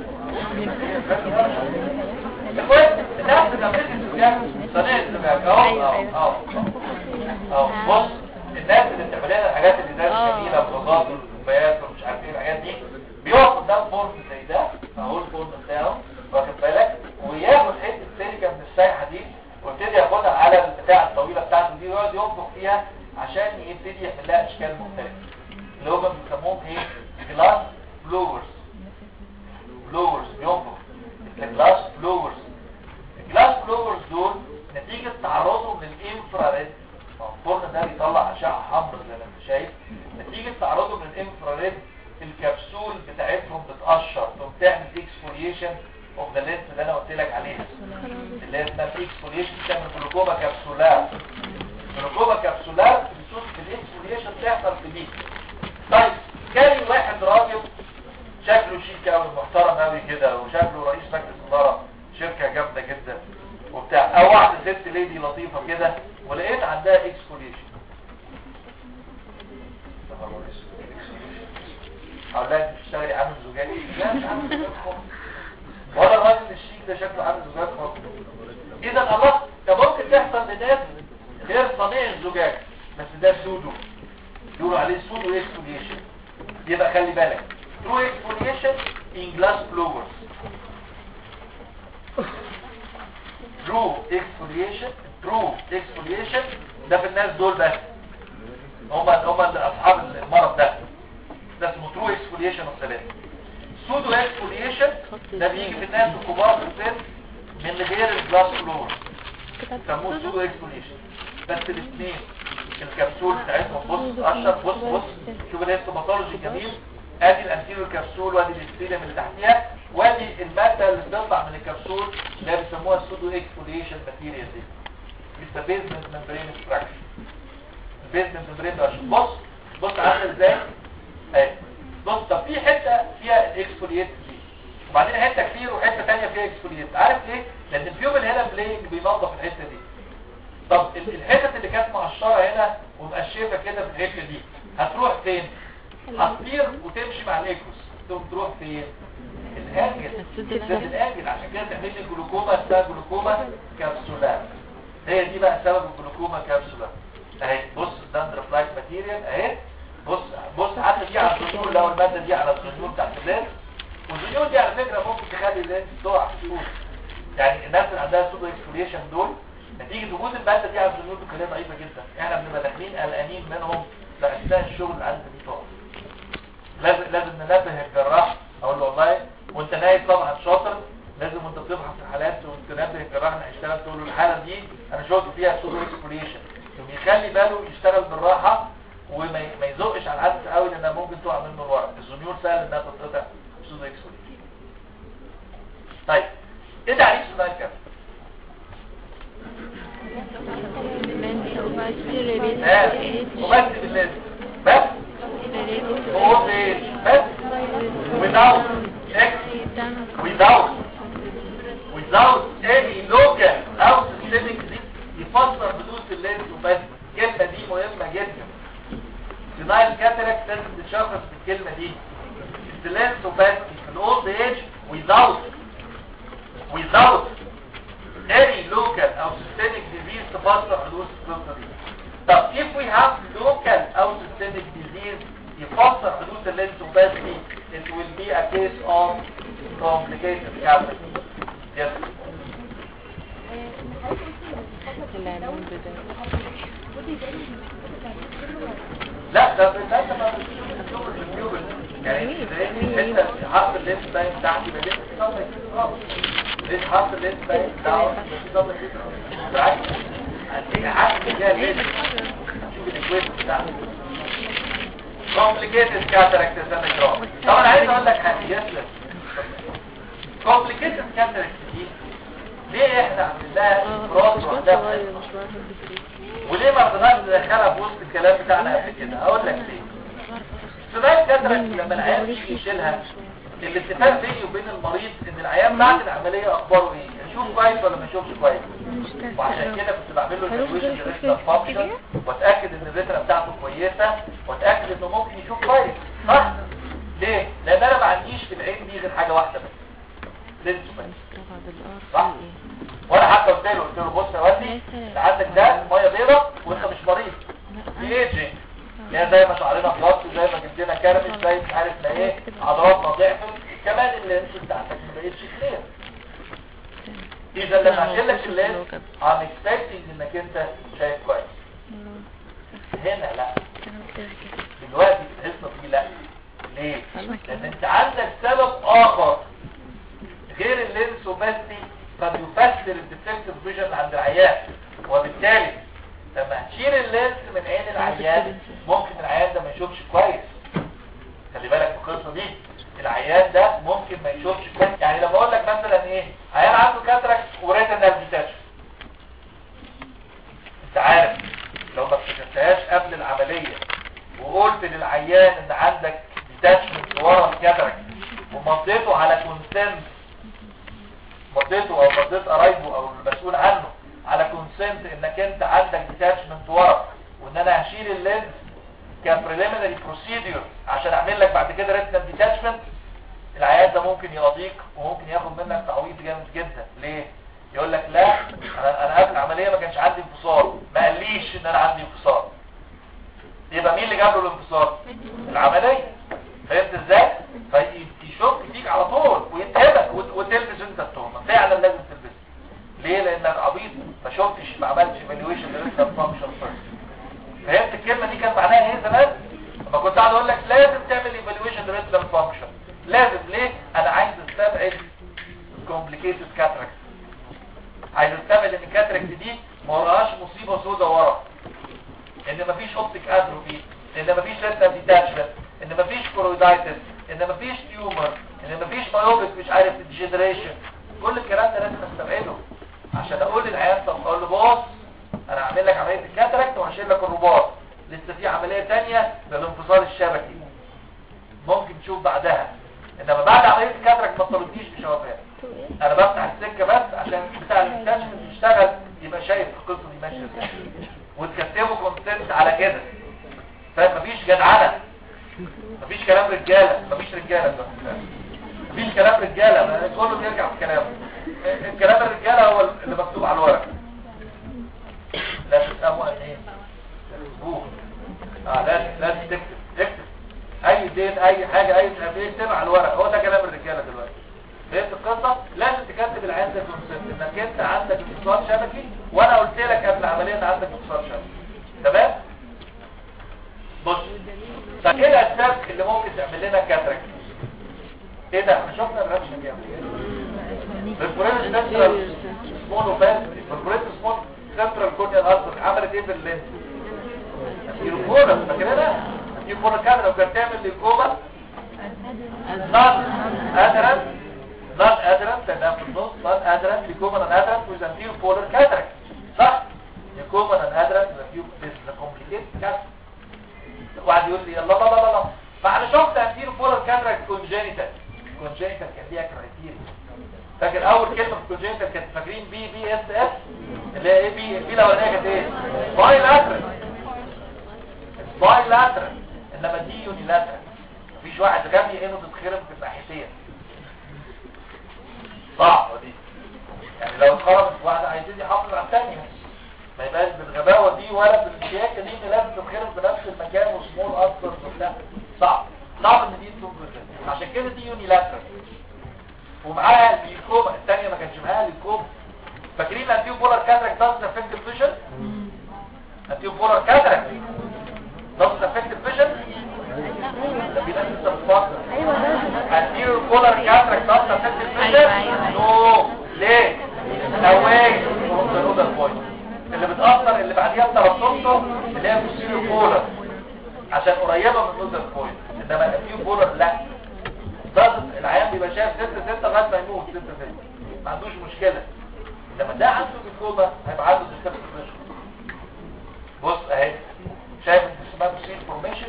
المهم الناس نفسها الزجاج صناعه الزجاج اهو أيوة، اهو أيوة. اهو اهو بص الناس اللي بتعمل لنا الحاجات اللي زي آه. الجميله والغازات والكوبايات ومش عارف ايه الحاجات دي بيقف قدام فرن زي ده اهو الفرن بتاعه واخد بالك وياخد حته سيليكا من السايحه دي ويبتدي ياخدها على البتاع الطويله بتاعته دي ويقعد ينفخ فيها عشان يبتدي يعمل لها اشكال مختلفه اللي هو بيسموهم ايه جلاس بلورز بلورز بينفخ الجلاس بلورز الجلاس بلورز دول نتيجة تعرضهم للانفراريد الفرن ده بيطلع اشعة حمراء زي ما انت شايف نتيجة تعرضهم للانفراريد الكبسول بتاعتهم بتقشر ثم تعمل اكسفوليشن اوف ذا لينس اللي انا قلت لك عليها اللي هي اسمها اكسفوليشن بتعمل جلوكوما كبسولار جلوكوما كبسولار في الاكسفوليشن بتحصل في دي طيب كان واحد راجل شكله شيك قوي محترم قوي كده وشكله رئيس مجلس اداره شركه جامده جدا وبتاع او واحده ست ليدي لطيفه كده ولقيت عندها اكسفوليشن اقول لها انت بتشتغلي عامل زجاجي لا مش عامل زجاج خالص ولا الراجل الشيك ده شكله عامل زجاج خالص اذا الله ده ممكن تحصل لناس غير صنيع الزجاج بس ده سودو يقولوا عليه سودو اكسفوليشن يبقى خلي بالك true exfoliation in glass blowers true exfoliation true exfoliation ده في الناس دول بس هم هم اصحاب المرض ده ده اسمه true exfoliation الثلاثة pseudo exfoliation ده بيجي في الناس الكبار في السن من غير الجلاس بلور يسموه pseudo exfoliation بس الاثنين الكبسول بتاعتهم بص اشر بص بص شوف الهيستوماتولوجي جميل ادي الانتيريور كبسول وادي الاستيليم اللي تحتيها وادي الماده اللي بتطلع من الكبسول اللي هي بيسموها السودو اكسفوليشن ماتيريال دي دي بيزمنت ممبرين ستراكشر البيزمنت ممبرين ده بص بص عامل ازاي اهي بص طب في حته فيها الاكسفوليت دي وبعدين حته كتير وحته ثانيه فيها اكسفوليت عارف ليه لان الفيوم اللي هنا بلاينج بينظف الحته دي طب ال- الحتت اللي كانت مقشره هنا ومقشفه كده في الحته دي هتروح فين هتطير وتمشي مع الايكوس تقوم تروح فين الانجل ده الانجل عشان كده تعمل لي جلوكوما اسمها جلوكوما كابسولار هي دي بقى سبب الجلوكوما كابسولار اهي بص الدندرف لايك ماتيريال اهي بص بص حتى دي على الزنيول لو الماده دي على الزنيول بتاعت اللينس والزنيول دي على فكره ممكن تخلي اللينس تقع في السور يعني الناس اللي عندها سودو اكسفوليشن دول نتيجه وجود الماده دي على الزنيول بتخليها ضعيفه جدا احنا بنبقى داخلين قلقانين منهم لاثناء الشغل اللي عندنا دي تقع لازم لازم ننبه الجراح اقول له والله وانت نايم طبعا شاطر لازم وانت بتبحث في الحالات وتنبه الجراح اللي هيشتغل تقول له الحاله دي انا شفت فيها سودو اكسبوليشن يخلي باله يشتغل بالراحه وما ي- ما يزقش على العدس قوي لانها ممكن تقع منه الورق الزنيور سهل انها تتقطع سودو اكسبوليشن طيب ايه تعريف سودو اكسبوليشن ها وبس بالله بس هو ايه بس without X without without any local او systemic دي يفسر حدوث اللينس وبس الكلمة دي مهمة جدا denial cataract لازم تشخص بالكلمة دي اللينس وبس في الاولد ايج without without any local او systemic disease تفسر حدوث القصة دي طب if we have local او systemic disease يفسر حدوث اللينس وباسي it will be a case of complicated cabinet yes العنون بداية لا ده ده انت ما بتشوف الفيوبل يعني انت حط اللينس باين تحت يبقى اللينس صفر كده خالص ليش حط اللينس باين داون يبقى في صفر كده بالعكس هتيجي حاجه كده اللينس شوف الاكويشن بتاعته complicated cataract is an اجرام طبعا عايز اقول لك حاجه يسلم complicated cataract دي ليه احنا عملناها افراط لوحدها في الحصة؟ وليه ما رضناش ندخلها في وسط الكلام بتاعنا قبل كده هقول لك ليه سمعت كترك لما العيان يجي يشيلها الاتفاق بيني وبين المريض ان العيان بعد العمليه اخباره ايه يشوف كويس ولا ما يشوفش كويس وعشان كده كنت بعمل له evaluation للريتنا فانكشن واتاكد ان الريتنا بتاعته كويسه واتاكد انه ممكن يشوف كويس صح ليه لان انا ما عنديش في العين دي غير حاجه واحده بس لينس بس صح وانا حتى قلت له قلت له بص يا ولدي اللي عندك ده ميه بيضاء وانت مش مريض دي ايجنج يا زي ما شعرنا خلاص زي ما جبنا كرمش زي مش عارف ما ايه عضلاتنا ضعفت كمان اللينس بتاعتك ما بقتش كتير اذا لما اشيل لك اللينس I'm expecting انك انت شايف كويس هنا لا دلوقتي في الحصه دي لا ليه؟ لان انت عندك سبب اخر غير اللينس وبسي قد يفسر الديفكتيف فيجن عند العيان وبالتالي لما هتشيل اللينس من عين العيان ممكن العيان ده ما يشوفش كويس خلي بالك في القصه دي العيان ده ممكن ما يشوفش كويس يعني لما اقول لك مثلا ايه عيان عنده كاتراك وريتنال ديتاش انت عارف لو ما اكتشفتهاش قبل العمليه وقلت للعيان ان عندك ديتاشمنت ورا الكاتراك ومضيته على كونسنت مضيته او مضيت قرايبه او المسؤول عنه على كونسنت انك انت عندك ديتاشمنت ورا وان انا هشيل اللينس كبريليمينري بروسيدور عشان اعمل لك بعد كده ريتنال ديتاشمنت العيان ده ممكن يقضيك وممكن ياخد منك تعويض جامد جدا ليه يقول لك لا انا انا قبل العمليه ما كانش عندي انفصال ما قاليش ان انا عندي انفصال يبقى مين اللي جاب له الانفصال العمليه فهمت ازاي فيشك فيك على طول ويتهمك وت- وتلبس انت التهمه فعلا لازم تلبسها ليه لانك عبيط ما شفتش ما عملتش ايفالويشن لريتنال فانكشن فيرست فهمت الكلمه دي كان معناها ايه زمان لما كنت قاعد اقول لك لازم تعمل ايفالويشن لريتنال فانكشن لازم ليه انا عايز استبعد كومبليكيتد كاتراكت عايز استبعد ان الكاتراكت دي ما وراهاش مصيبه سوداء ورا ان مفيش اوبتيك اتروفي ان مفيش ريتنال ديتاتشمنت ان مفيش كورويدايتس ان مفيش تيومر ان مفيش مايوبيك مش عارف ديجنريشن كل الكلام ده لازم استبعده عشان اقول للعيان طب اقول له بص انا هعمل لك عمليه الكاتراكت وهشيل لك الرباط لسه في عمليه ثانيه للانفصال الشبكي ممكن تشوف بعدها انما بعد عمليه الكاتراكت ما تطردنيش بشوافات انا بفتح السكه بس عشان بتاع المستشفى يشتغل يبقى شايف القصه دي ماشيه ازاي وتكتبوا كونسنت على كده فاهم مفيش جدعنه مفيش كلام رجاله مفيش رجاله دلوقتي مفيش كلام رجاله ما كله بيرجع في كلامه الكلام الرجاله هو اللي مكتوب على الورق لا تسموا ايه تكتبوه اه لازم لازم تكتب تكتب اي دين اي حاجه اي تنبيه اكتب على الورق هو ده كلام الرجاله دلوقتي فهمت القصه لازم تكتب العيان ده كونسنت انك انت عندك اتصال شبكي وانا قلت لك قبل العمليه ان عندك اتصال شبكي تمام بص طب ايه الاسباب اللي ممكن تعمل لنا كاتراكت ايه ده احنا شفنا الرياكشن دي قبل كده البريد سنترال سمول اوفاس البريد سمول سنترال كورنيال ارتر عملت ايه في اللينس الكوره فاكرينها الكوره كامله وكانت تعمل للكوما نوت ادرن نوت ادرن لانها في النص نوت ادرن لكوما نوت ادرن وزنتير بولر كاتراكت صح لكوما نوت ادرن وزنتير بس كومبليكيت كاتراكت وقعد يقول لي لا لا لا لا فانا شفت انتيرو بولر كاتراكت كونجينيتال كونجينيتال كان ليها كرايتيريا فاكر اول كلمه في الكونجينيتال كانت فاكرين بي بي اس اس اللي هي ايه بي بي الاولانيه كانت ايه باي لاترال باي لاترال انما دي يوني لاترال مفيش واحد جنبي عينه تتخرم في الناحيتين صعبه دي يعني لو اتخرمت واحده هيبتدي يحافظ على الثانيه ما يبقاش بالغباوه دي ولا بالشياكه دي إن لازم تتخرم في نفس المكان وسمول اكتر لا صعب صعب ان دي تكون كده عشان كده دي يوني لاترال ومعاها الليكوما الثانيه ما كانش معاها الليكوما فاكرين الانتيو بولار كاتراك داز افكت فيجن انتيو بولار كاتراك داز افكت فيجن ده في ناس لسه بتفكر ايوه ده انتيو بولار كاتراك داز افكت فيجن أيوة، أيوة، نو ليه اواي فروم ذا نودال بوينت اللي بتاثر اللي بعديها بترصصه اللي هي بوستيريو بولار عشان قريبه من نودال بوينت انما الانتيو بولار لا ضغط العيان بيبقى شايف 6 6 لغايه ما يموت 6 6 ما عندوش مشكله لما ده عنده جلوكوما هيبقى عنده ديستربنس بص اهي شايف اسمها بسيط فورميشن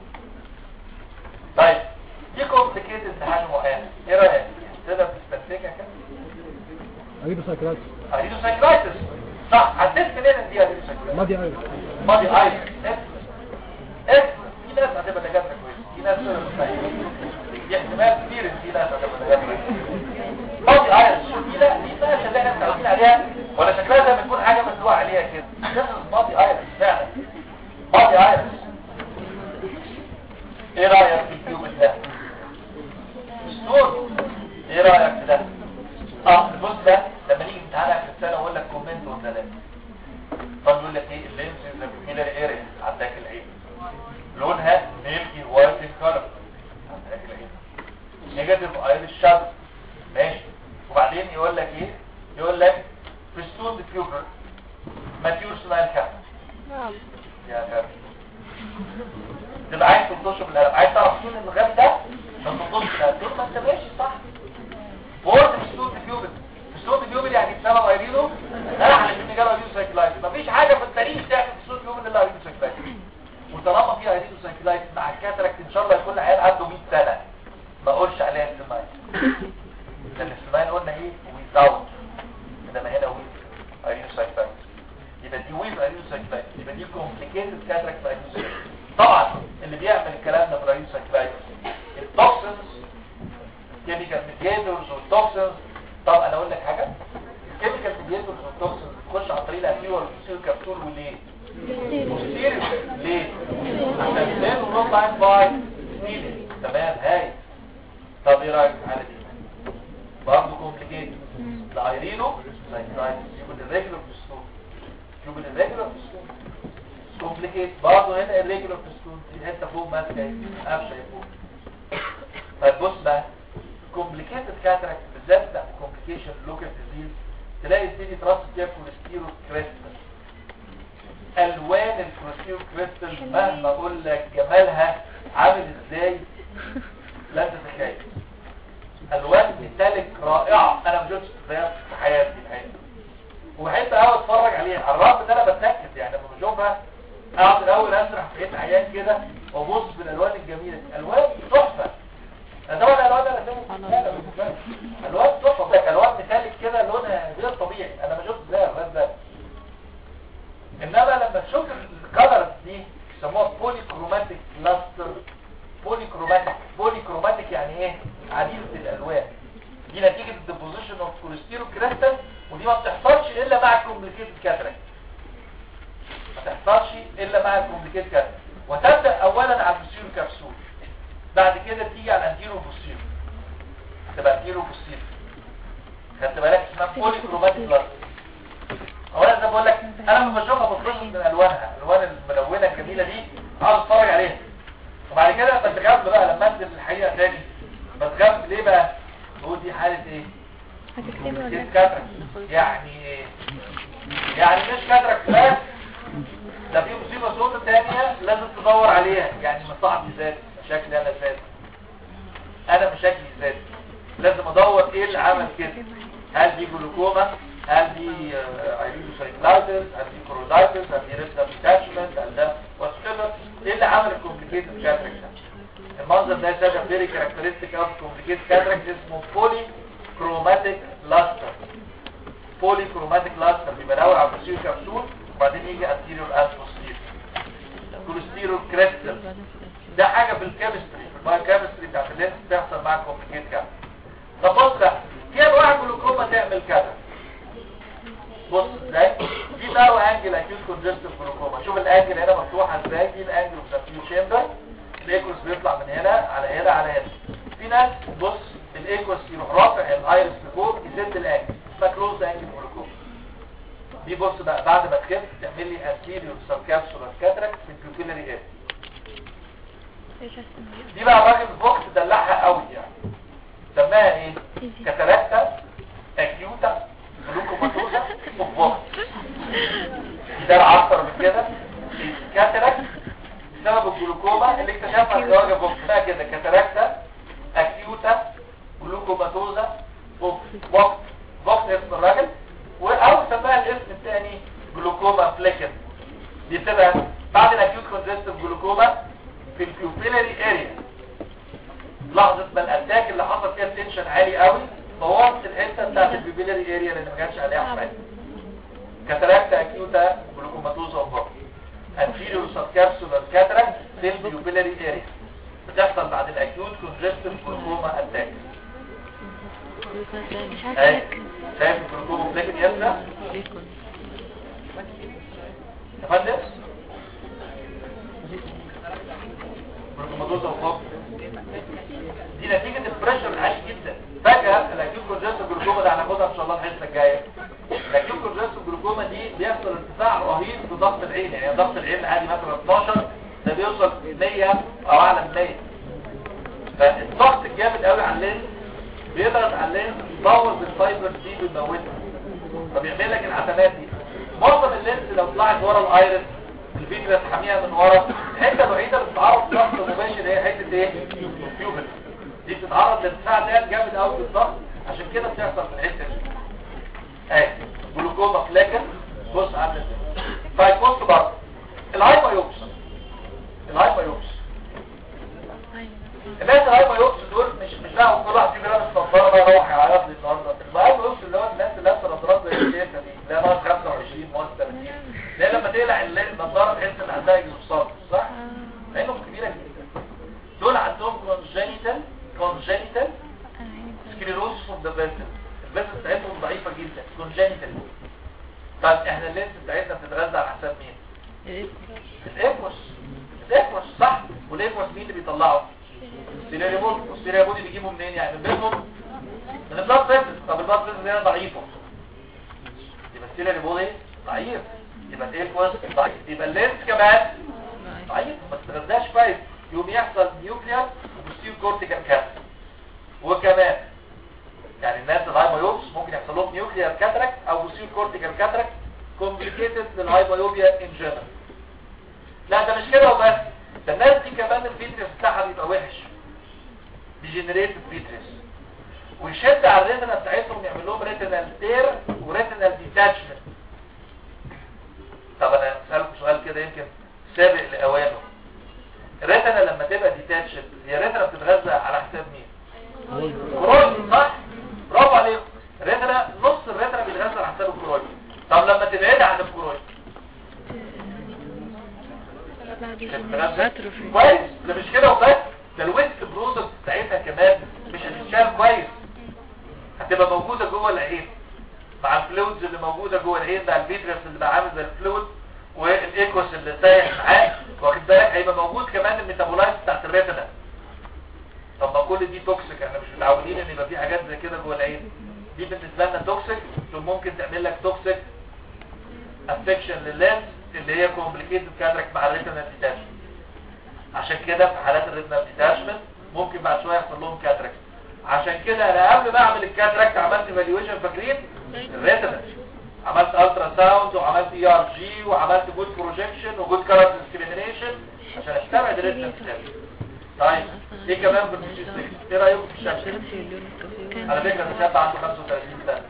طيب دي كومبليكيتد لحاجه معينه ايه رايك تقدر تستنتجها كده اريدو سايكلايتس اريدو سايكلايتس صح عديت منين ان دي اريدو سايكلايتس ماضي ايرس ماضي ايرس اف في ناس هتبقى دكاتره كويس في ناس تقدر تستحمل في احتمال كتير ان في ناس هتبقى دكاتره ماضي ايرس دي لا دي ناس اللي احنا متعودين عليها ولا شكلها زي ما تكون حاجه مدلوع عليها كده ده ماضي ايرس فعلا ماضي ايرس ايه رايك في الكيوب ده الصوت ايه رايك في ده اه بص ده لما نيجي امتحانك في السنه اقول لك كومنت ولا لا فنقول لك ايه اللينس كده اريا عندك العين لونها ميلكي وايت كولر عندك العين نيجاتيف ايريش شادو ماشي وبعدين يقول لك ايه يقول لك في ستون بيوبر ماتيور سنايل كام نعم يا غبي تبقى عايز تنطشه بالقلم عايز تعرف سون الغاب ده عشان تنطشه بالقلم طول ما انت ماشي صح فورت في ستون بيوبل في ستون بيوبل يعني بسبب ايرينو انا على ان جاله ايرينو سايكلايت مفيش حاجه في التاريخ تعمل في ستون بيوبل الا ايرينو سايكلايت وطالما في ايرينو سايكلايت مع الكاتراكت ان شاء الله يكون عيال عنده 100 سنه ما اقولش عليها السمايل لان السمايل قلنا ايه ويزاوت انما هنا ويز ايرينو سايكلايت يبقى دي ويز ايرينو سايكلايت يبقى دي كومبليكيتد كاتراكت ايرينو سايكلايت طبعا اللي بيعمل الكلام ده في الايرينو سايكلايت التوكسنز كيميكال ميدياتورز والتوكسنز طب انا اقول لك حاجه الكيميكال ميدياتورز والتوكسنز بتخش عن طريق الانتيور والبوستيريور كابسول وليه بوستيريور ليه عشان سيل ونوت لاين باي ستيلينج تمام هاي طب ايه رايك في الحاله دي برضه كومبليكيتد لايرينو سايكلايتس يكون الريجولار بوستون يكون الريجولار بوستون كومبليكيت برضه هنا الريجولار بوستون في حته فوق ماسكه ايه قفشه فوق طيب بص بقى كومبليكيتد كاتراكت بالذات ده كومبليكيشن لوكال ديزيز تلاقي الدنيا تراست فيها كوليستيرول كريستال الوان الكوليستيرول كريستال مهما اقول لك جمالها عامل ازاي لا تتخيل الوان ميتاليك رائعه انا ما شفتش زيها في حياتي الحقيقه وبحب قوي اتفرج عليها على الرغم ان انا بتنكد يعني لما بشوفها اقعد الاول اسرح في حته عيان كده وابص بالالوان الجميله دي الوان تحفه انا طبعا الالوان انا سامع لا لا بالنسبه لي الوان تحفه ده الوان ميتاليك كده لونها غير طبيعي انا ما شفت زيها الوان ده انما لما تشوف الكالرز دي يسموها بولي كروماتيك لاستر بولي كروماتيك بولي كروماتيك يعني ايه عديده الالوان دي نتيجه الديبوزيشن اوف كوليسترول كريستال ودي ما بتحصلش الا مع الكومبليكيتد كاتراكت ما تحصلش الا مع الكومبليكيتد كاتراكت وتبدا اولا على البوستيرو كبسول بعد كده تيجي على الانتيرو بوستيرو تبقى انتيرو بوستيرو خدت بالك اسمها بولي كروماتيك لاستر اولا زي ما بقول لك انا لما بشوفها بتفرج من الوانها الالوان الملونه الجميله دي اقعد اتفرج عليها وبعد كده بتغاب بقى لما انزل الحقيقه تاني بتغاب ليه بقى بقول دي حاله ايه هتكتبه ولا كيس كاترك يعني ايه يعني مش كاترك بس ده في مصيبه صوت تانية لازم تدور عليها يعني مصاعبي ذاتي مشاكلي انا ذاتي انا مشاكلي ذاتي لازم ادور ايه اللي عمل كده هل دي جلوكوما هل دي ايريدوسايكلايتس هل دي كورودايتس هل دي ريتنال ديتاشمنت هل ده واتسيفر ايه اللي عمل الكومبليكيتد كاترك ده المنظر ده يسمى فيري كاركترستيك اوف كومبليكيتد كاترك اسمه بولي كروماتيك لاستر بولي كروماتيك لاستر بيبقى الاول على البوستيريور كبسول وبعدين يجي انتيريور اند بوستيريور كوليسترول كريستال ده حاجه في الكيمستري في البايوكيمستري بتاعت اللينس بتحصل مع الكومبليكيتد كاترك طب بص بقى في انواع جلوكوما تعمل كده بص ازاي في نارو انجل اكيوت كونجستيف جلوكوما شوف الانجل هنا مفتوحه ازاي دي الانجل بتاعت شامبر الايكوس بيطلع من هنا على هنا على هنا في ناس بص الايكوس يروح رافع الايرس لفوق يسد الانجل اسمها كلوز انجل جلوكوما دي بص بقى بعد ما تخف تعمل لي انتيريور سبكابسولار كاتراكت في البيوبيلاري اريا دي بقى الراجل فوكس دلعها قوي يعني سماها ايه كاتاراكتا اكيوتا جلوكوماتوزا وفوكس ده اكتر من كده كاتاراكت بسبب الجلوكوما اللي اكتشفها الراجل فوكس بقى كده كاتاراكتا اكيوتا جلوكوماتوزا فوكس فوكس فوكس اسم الراجل و- او سماها الاسم الثاني جلوكوما فليكن دي بتبقى بعد الاكيوت كونجستيف جلوكوما في البيوبيلاري اريا لحظه ما الاتاك اللي حصل فيها التنشن عالي قوي بوظت الحته بتاعت البيوبيلاري اريا اللي ما كانش عليها حمايه كاتاراكت اكيوتا جلوكوماتوزا وفوق anterior subcapsular cataract في البيوبيلاري اريا بتحصل بعد الاكيوت كونجستيف جلوكوما اتاك مش عارفة اهي لك شايف الجلوكوما فليكن يسرع ليكن يا فندم جلوكوماتوزا وفوق دي نتيجة البريشر العالي جدا فجأة الاكيوت كونجستيف جلوكوما ده هناخدها ان شاء الله الحصة الجاية الاكيوت كونجستيف جلوكوما دي بيحصل ارتفاع رهيب في ضغط العين يعني ضغط العين عادي مثلا 12 ده بيوصل 100 او اعلى من 100 فالضغط الجامد قوي على اللينس بيضغط على اللينس يبوظ الفايبر دي بيموتها فبيعمل لك العتمات دي معظم اللينس لو طلعت ورا الايرس الفيديو تحميها من ورا الحته الوحيده اللي بتتعرض لضغط مباشر هي حته ايه البيوبل دي بتتعرض لارتفاع ده جامد قوي في الضغط عشان كده بتحصل في الحته دي اهي جلوكوما فلاكن بص عامل ازاي طيب بص بقى الهايبايوبس الهايبايوبس الناس الهايبايوبس دول مش مش دعوه كل واحد فيهم لابس نظاره بقى يروح يعيط لي النهارده الهايبايوبس اللي هو الناس اللي لابسه نظارات زي الشيخه دي اللي هي ناقص 25 ناقص 30 اللي هي لما تقلع اللي- النظاره تحس ان عندها اكزوستات صح؟ عينهم كبيره جدا دول عندهم كونجينيتال كونجينيتال سكليروس اوف ذا فيسل الفيسل بتاعتهم ضعيفه جدا كونجينيتال طب احنا اللينس بتاعتنا بتتغذى على حساب مين؟ الايكوس الايكوس صح والايكوس مين اللي بيطلعه؟ السيريابول والسيريابول اللي بيجيبه منين يعني من بينهم من البلاد فيسل طب البلاد فيسل هنا ضعيفه يبقى السيريابول ايه؟ ضعيف يبقى الايكوس ضعيف يبقى اللينس كمان ضعيف ما تتغذاش كويس يقوم يحصل نيوكليار وبوستير كورتيكال كانسر وكمان يعني الناس الهايبايوبس ممكن يحصل لهم نيوكليار كاتراكت او بوستير كورتيكال كاتراكت كومبليكيتد للهايبايوبيا ان جنرال لا ده مش كده وبس ده الناس دي كمان الفيتريس بتاعها بيبقى وحش ديجنريتد فيتريس ويشد على الريتنا بتاعتهم يعمل لهم ريتينال تير وريتينال ديتاتشمنت طب انا اسالكم سؤال كده يمكن سابق لاوانه الريتنا لما تبقى ديتاتشد هي ريتنا بتتغذى على حساب مين كرويد صح برافو عليكم الريتنا نص الريتنا بيتغذى على حساب الكرويد طب لما تبعد عن الكرويد بعد بتتغذى كويس ده مش كده وبس ده الويست برودكت بتاعتها كمان مش هتتشال كويس هتبقى موجوده جوه العين مع الفلويدز اللي موجوده جوه العين ده الفيترس اللي بقى عامل زي الفلويد والايكوس اللي سايح معاه واخد بالك هيبقى موجود كمان الميتابولايت بتاعت الريتنا طب ما كل دي توكسيك احنا مش متعودين ان يبقى في حاجات زي كده جوه العين دي بالنسبه لنا توكسيك ثم ممكن تعمل لك توكسيك افكشن لللينس اللي هي كومبليكيتد كاتراكت مع الريتنا ديتاشمنت عشان كده في حالات الريتنا ديتاشمنت ممكن بعد شويه يحصل لهم كاتراكت عشان كده انا قبل ما اعمل الكاتراكت عملت ايفالويشن فاكرين الريتنا عملت الترا ساوند وعملت اي ار جي وعملت جود بروجكشن وجود كارت ديسكريميشن عشان استبعد الريتنا ديتاشمنت طيب ايه كمان بالنسبه للسكس ايه رايكم في الشمس على فكره ده شاب عنده 35 سنه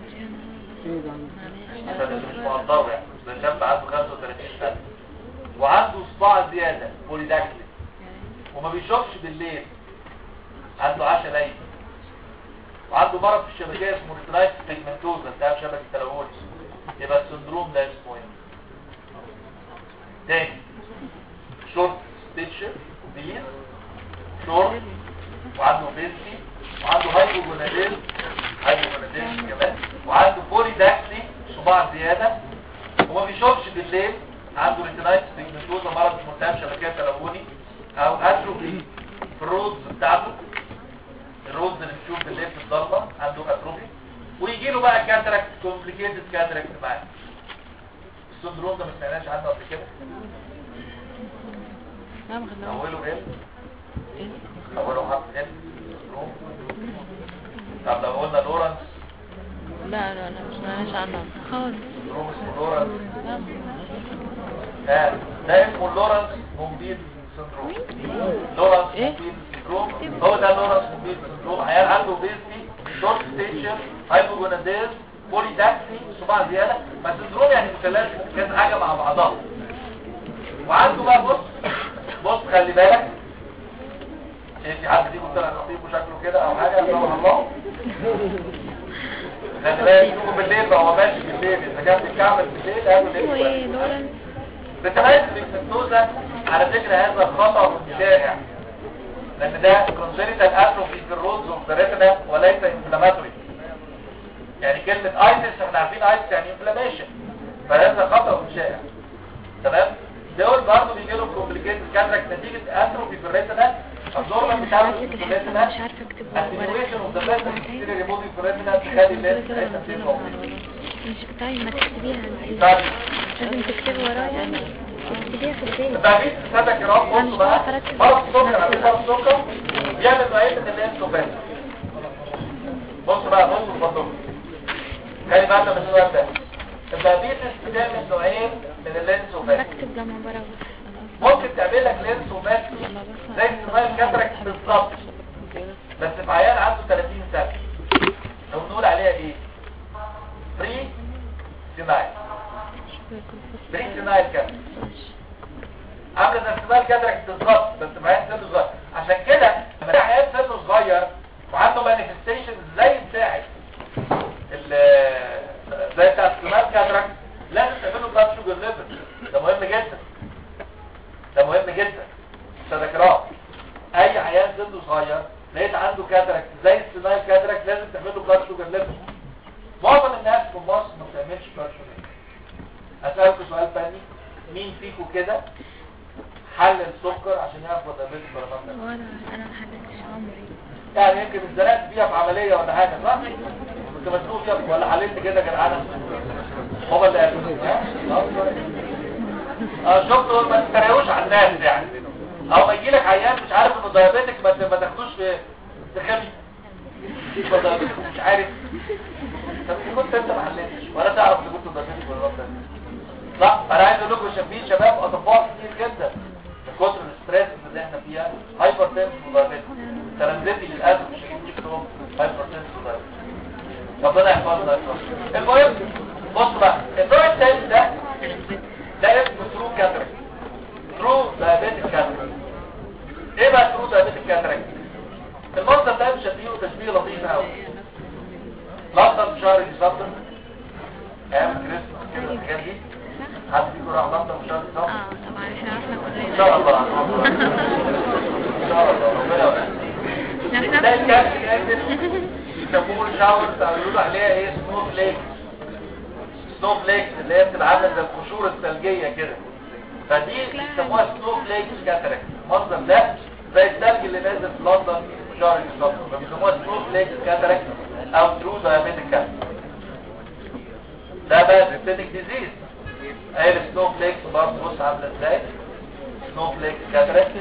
ده مش مقدره يعني ده شاب عنده 35 سنه وعنده صباع زياده بوليداكتيك وما بيشوفش بالليل عنده عشاء ليل وعنده مرض في الشبكيه اسمه ريترايت بيجمنتوزا بتاع شبكه التلوث يبقى السندروم ده اسمه ايه تاني شورت ستيتشر بيز شورت وعنده بيزي وعنده هايبوجوناديل هايبوجوناديل كمان وعنده بوليداكتيك صباع زياده وما بيشوفش بالليل عنده ريتينايتس بيجمنتوزا مرض في ملتهب شبكات تلوني او اتروفي في الرودز بتاعته الرودز اللي بتشوف بالليل في الضلمه عنده اتروفي ويجي له بقى كاتراكت كومبليكيتد كاتراكت معاه السندروم ده ما سمعناش عنه قبل كده نعم خدناه اوله ايه اوله حرف ال سندروم طب لو قلنا لورنس لا لا لا مش معناش عنه خالص سندروم اسمه لورنس لا ها ده اسمه لورنس مومبيل سندروم لورنس إيه؟ مومبيل سندروم هو ده لورنس مومبيل سندروم عيال عنده بيزي شورت ستيشن هايبوجوناديز بولي داكسي صباع زياده فسندروم يعني مثلث كذا حاجه مع بعضها وعنده بقى بص بص خلي بالك إيه في حد فيكم طلع خطيب وشكله كده او حاجه سبحان الله خلي بالك تشوفوا بالليل بقى هو ماشي بالليل اذا كان بيتكعبل بالليل قالوا اسمه ليه ايه لورنس بتميز البيكسنتوزا على فكرة هذا خطر شائع لان ده كونجنتال اتروفي في الرولز اوف ذا ريتنا وليس انفلاماتوري يعني كلمة ايتس احنا عارفين ايتس يعني انفلاميشن فهذا خطر شائع تمام دول برضه بيجي لهم كومبليكيتد كاتراك نتيجة اتروفي في الريتنا الدورة مش عارف في الريتنا مش عارفة اكتبه ورا attenuation of the vessel bacteria removing في الريتنا تخلي اللينس ريتنا تنمو مش طيب ما تكتبيها انت طيب لازم تكتبي ورايا يعني تكتبيها في البيت بقى في سادة كرام بصوا بقى مرض السكر عارفين مرض السكر بيعمل نوعية من اللينس وبس بصوا بقى بصوا بصوا خلي بالك من السؤال ده الدايابيتس بتعمل نوعين من اللينس وبس بكتب لما بروح ممكن تعمل لك لينس وبس زي سمايل كاتراك بالظبط بس في عيان عنده 30 سنة لو نقول عليها ايه فري سمايل فري سمايل كاتراك عامله زي السمال كاتراك بالظبط بس بعين سنه صغير عشان كده لما تلاقي عيان سنه صغير وعنده مانيفستيشن زي بتاعت ال- زي بتاع السمال كاتراك لازم تعمله بلاد شوجر ليفل ده مهم جدا ده مهم جدا تذكرات اي عيان سنه صغير لقيت عنده كاتراك زي السمال كاتراك لازم تعمله بلاد شوجر ليفل معظم الناس في مصر ما بتعملش بلاد شوجر اسالكم سؤال فني مين فيكم كده حل السكر عشان يعرف وظيفته بالرمضان ولا انا ما حددتش عمري يعني يمكن اتزنقت فيها في عمليه ولا حاجه صح؟ كنت مسؤول فيها ولا حللت كده جدعانه هو اللي قال ها؟ اه شفتوا ما تتريقوش على الناس يعني او ما يجيلك عيان مش عارف انه دايابيتك ما ت- ما تاخدوش في تخبي يبقى دايابيتك مش عارف طب إذا كنت انت ما حلتش ولا تعرف ان كنت دايابيتك ولا لا لا انا عايز اقول لكم شايفين شباب اطباء كتير جدا من كتر الاستريس اللي احنا فيها هايبر تنس ودايابيتك تلامذتي للاسف مش جبتهم هايبر تنس ودايابيتك ربنا يحفظنا يحفظنا المهم بص بقى النوع الثاني ده ده اسمه ثرو كاترك ثرو دايابيتك كاترك ايه بقى ثرو دايابيتك كاترك المنظر ده مشبيه تشبيه لطيف قوي لندن في شهر ديسمبر ايام كريسماس كده الحاجات دي حد فيكم راح لندن في شهر ديسمبر اه طبعا احنا رحنا ان كلنا شاء الله ان شاء الله ربنا يوفقك ده احنا الكلب يسموه الشاورز او يقولوا عليها ايه سنو فليكس سنو فليكس اللي هي بتبقى عامله زي القشور الثلجيه كده فدي بيسموها سنو فليكس كاتراكت المنظر ده زي الثلج اللي نازل في لندن في شهر ديسمبر فبيسموها سنو فليكس كاتراكت او ترو دايابيتك كاتراكت ده بقى سيستميك ديزيز اهي السنو فليكس برضه بص عامله ازاي سنو فليكس كاتراكت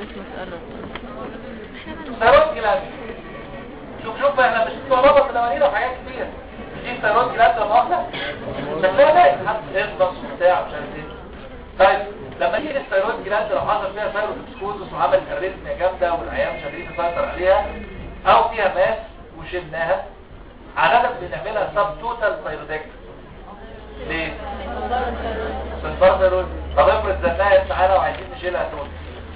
ثيرويد جلاند شوف شوف احنا مش طلبة في الأولين وحاجات كتير دي ثيرويد جلاند ولا واحدة شكلها باين حد اخلص وبتاع مش عارف ايه طيب لما يجي الثيرويد جلاند لو حصل فيها ثيرويد وعملت الريتميا جامدة والعيان مش قادرين نسيطر عليها او فيها ماس وشلناها عادة بنعملها سب توتال ثيرويدكتومي ليه؟ سنفار ثيرويد طب افرض زنقت معانا وعايزين نشيلها توتال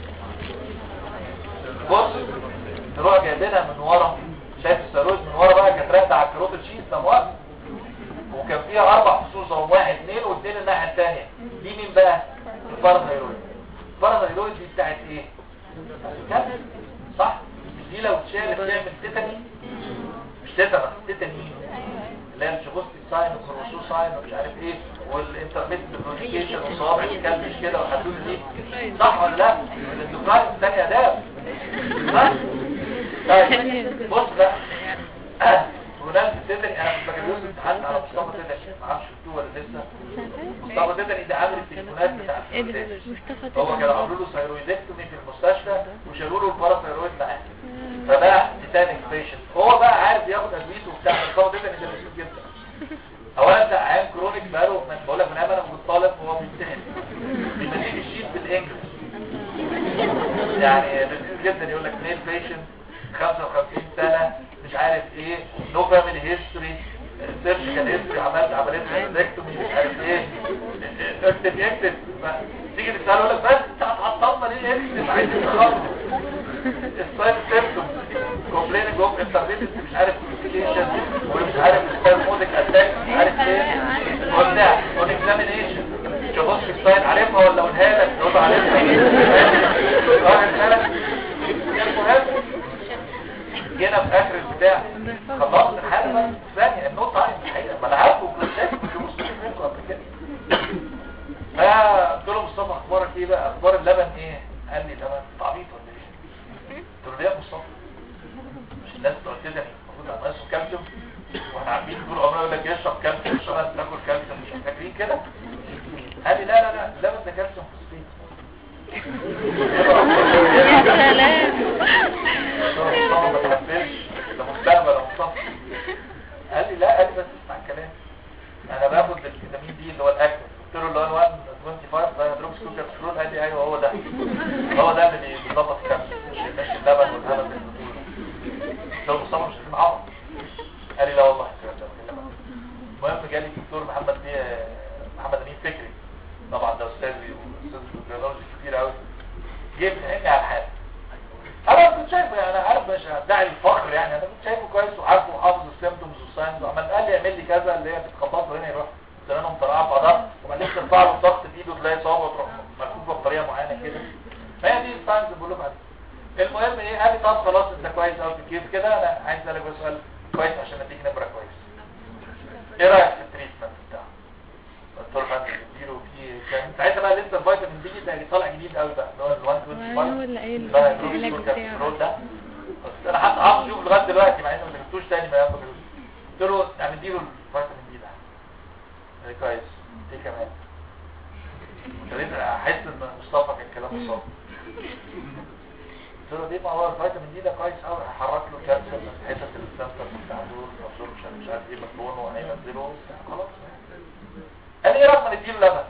بص نروح جايبينها من ورا شايف الثيرويد من ورا بقى كانت راكبه على الكروت تشيز ده موقف وكان فيها اربع فصوص او واحد اثنين واثنين الناحيه الثانيه دي مين بقى الباراثيرويد الباراثيرويد دي بتاعت ايه كبد صح مش دي لو اتشالت تعمل تيتاني مش تيتانس تيتاني اللي هي الشغوستي ساين والكروسو ساين ومش عارف ايه والانترميتنت برونيكيشن وصوابع الكلب كده والحدود دي صح ولا لا الاندوكراين الثانيه ده صح طيب بص بقى ونال تدري انا كنت بجيب له امتحان على مصطفى تدري ما اعرفش شفتوه ولا لسه مصطفى تدري ده عامل التليفونات بتاع السودان. مصطفى هو كانوا عملوا له ثيرويدكتومي في المستشفى وشالوا له الباراثيرويد معاه فبقى تيتانيك بيشنت هو بقى عارف ياخد ادويته وبتاع مصطفى تدري ده مسؤول جدا اولا ده عيان كرونيك بقاله من بقول لك من ايام انا كنت طالب وهو بيمتحن بيمليه الشيت بالانجلش يعني لذيذ جدا يقول لك ميل بيشنت 55 سنة مش عارف ايه نو فاميلي هيستوري سيرجيكال هيستوري عملت عمليه ريزكتومي مش عارف ايه اكتب اكتب ف- تيجي تساله يقول لك بس انت هتعطلنا ليه اكتب عايزين نخلص السايد سيمبتومز كومبليننج اوف انترفيتنس مش عارف كوميونيكيشن ومش عارف سبازموديك اتاك مش عارف ايه قلنا اون اكزامينيشن تبص في السايد عارفها ولا اقولها لك تقول عارفها واحد بالك المهم جينا في اخر البتاع خلصت الحاله بقى ثانيه النوت تايم الحقيقه ما انا عارفه كلاسات كنت مستفيد منكم قبل كده فقلت له مصطفى اخبارك ايه بقى اخبار اللبن ايه قال لي لبن تعبيط ولا ايه قلت له ليه يا مصطفى مش الناس بتوع كده المفروض على ناقصهم كالسيوم واحنا عارفين طول عمرنا يقول لك يشرب كالسيوم يشرب تاكل كالسيوم مش فاكرين كده قال لي لا لا لا اللبن ده كالسيوم فوسفيت يا سلام مصطفى ما تحبش ده مستقبل يا مصطفى قال لي لا قال لي بس اسمع الكلام انا باخد الفيتامين دي اللي هو الاكل قلت له اللي هو 125 ده هيدروكس كوكاسكرول قال لي ايوه هو ده هو ده اللي بيظبط الكبسول مش مش اللبن والهبل اللي بتقوله قلت له مصطفى مش لازم اعرف قال لي لا والله الكلام ده بكلمك المهم جالي الدكتور محمد بيه محمد امين فكري طبعا ده استاذي واستاذ البيولوجي كتير قوي جه فهمني على الحاله انا كنت شايفه يعني انا عارف مش هدعي الفخر يعني انا كنت شايفه كويس وعارفه وحافظ السيمتومز والساينز وعمل قال لي اعمل لي كذا اللي هي بتخبط له هنا يروح سنانهم طالعه في عضلات وبعدين ترفع له الضغط في ايده تلاقي صوابعه تروح مكتوبه بطريقه معينه كده فهي دي الساينز اللي بقول لكم عليها المهم ايه قال لي طب خلاص انت كويس قوي في الكيس كده انا عايز اسالك بس سؤال كويس عشان اديك نمره كويس ايه رايك في التريتمنت بتاعه قلت له فندم اديله في كان ساعتها بقى لسه الفيتامين دي ده طالع جديد قوي بقى اللي هو ال 125 هو اللي قايل بقى العلاج الدكتور بتاعه كابسولول ده بس انا حتى عاوز اشوف لغايه دلوقتي مع انه ما جبتوش تاني ما ياخد قلت له يعني اديله الفيتامين دي ده قال لي كويس دي كمان ابتديت احس ان مصطفى كان كلامه صح قلت له دي ما هو الفيتامين دي ده كويس قوي هيحرك له الكالسيوم من حتت السنتر بتاع دول الابسوربشن مش عارف ايه مكونه وهينزله خلاص قال لي ايه رايك ما نديله لبن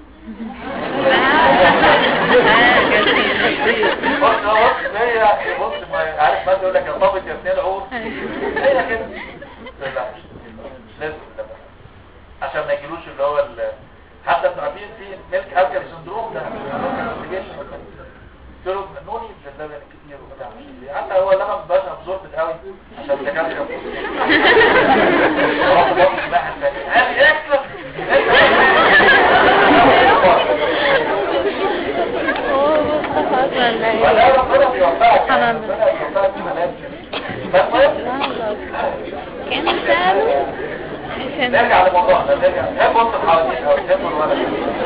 بص هو بص هي بص ما عارف ما يقول لك يا طابت يا اثنين عور هي كده لا مش مش لازم اللبن عشان ما يجيلوش اللي هو ال- حتى انتوا عارفين في ميلك الكالي سندروم ده قلت له نوني في اللبن كتير وبتاع مش عارف ايه. حتى هو اللبن مبقاش ابزوربد قوي عشان الدكاتره قال لي اكتب اوه مصطفى ولا ولا ايه ربنا بيوفقك سبحان يعني الله. ربنا بيوفقك في ملاك فالمهم كان سأله عشان نرجع لموضوعنا نرجع تحب وسط الحواديت او تحب الولد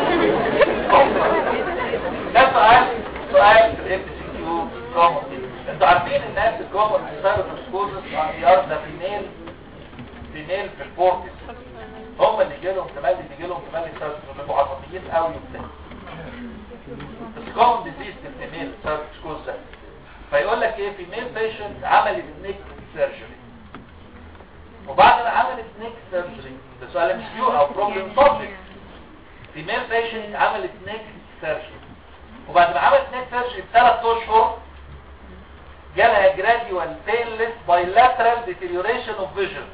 ده سؤال سؤال في الام سي كيو كومن انتوا عارفين الناس الكومن سيروتوسكوزس ار ذا فيميل فيميل في الفورتس هم اللي جالهم تملي بيجي لهم تملي سيروتوسكوزس بيبقوا عصبيين قوي وبتاع بس كومن ديزيز في الفيميل سيروتوسكوزس ده فيقول لك ايه فيميل بيشنت عملت نيك سيرجري وبعد ما عملت نيك سيرجري ده سؤال ام كيو او بروبلم سبجكت فيميل بيشنت عملت نيك سيرجري وبعد ما عملت نيك سيرجري بثلاث اشهر جالها جراديوال بينلس بايلاترال ديتيريوريشن اوف فيجن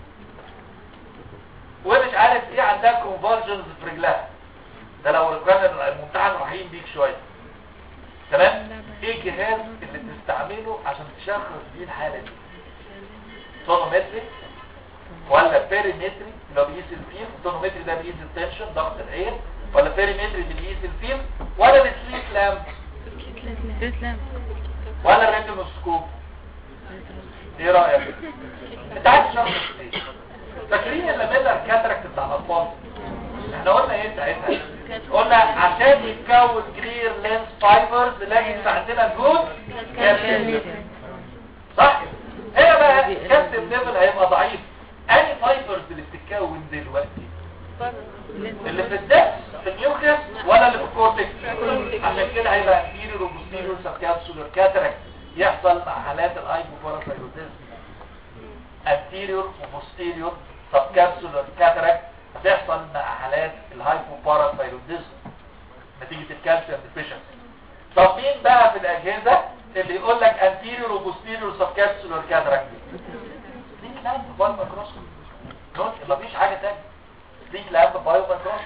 ومش عارف ايه عندها كونفولجنز في رجلها ده لو كان الممتحن رحيم بيك شويه تمام ايه الجهاز اللي تستعمله عشان تشخص بيه الحاله دي تونومتري ولا بيريمتري اللي هو بيقيس الفيل التونومتري ده بيقيس التنشن ضغط العين ولا بيريمتري اللي بيقيس الفيل ولا السليب لامب تسلم ولا الريتينوسكوب ايه رايك انت عايز تشخص ايه فاكرين لما ميلر كاتراكت بتاع الاطفال احنا قلنا ايه ساعتها قلنا عشان يتكون كلير لينس فايبرز لازم يبقى عندنا جود كالسيوم صح هنا بقى الكالسيوم ليفل هيبقى ضعيف اني فايبرز اللي بتتكون دلوقتي اللي في الدس في النيوكليس ولا اللي في الكورتكس عشان كده هيبقى انتيريور وبوستيريور سبكابسولر كاتراكت يحصل مع حالات الايبوباراثايرويدزم anterior وبوستيريور سبكابسولر كاتراكت هتحصل مع حالات الهايبوباراثايرويدزم نتيجة الكالسيوم ديفيشنسي طب مين بقى في الأجهزة اللي يقول لك anterior وبوستيريور سبكابسولر كاتراكت دي كلام بالميكروسكوب دول مفيش حاجه ثانيه دي الاهم بايو مايكروس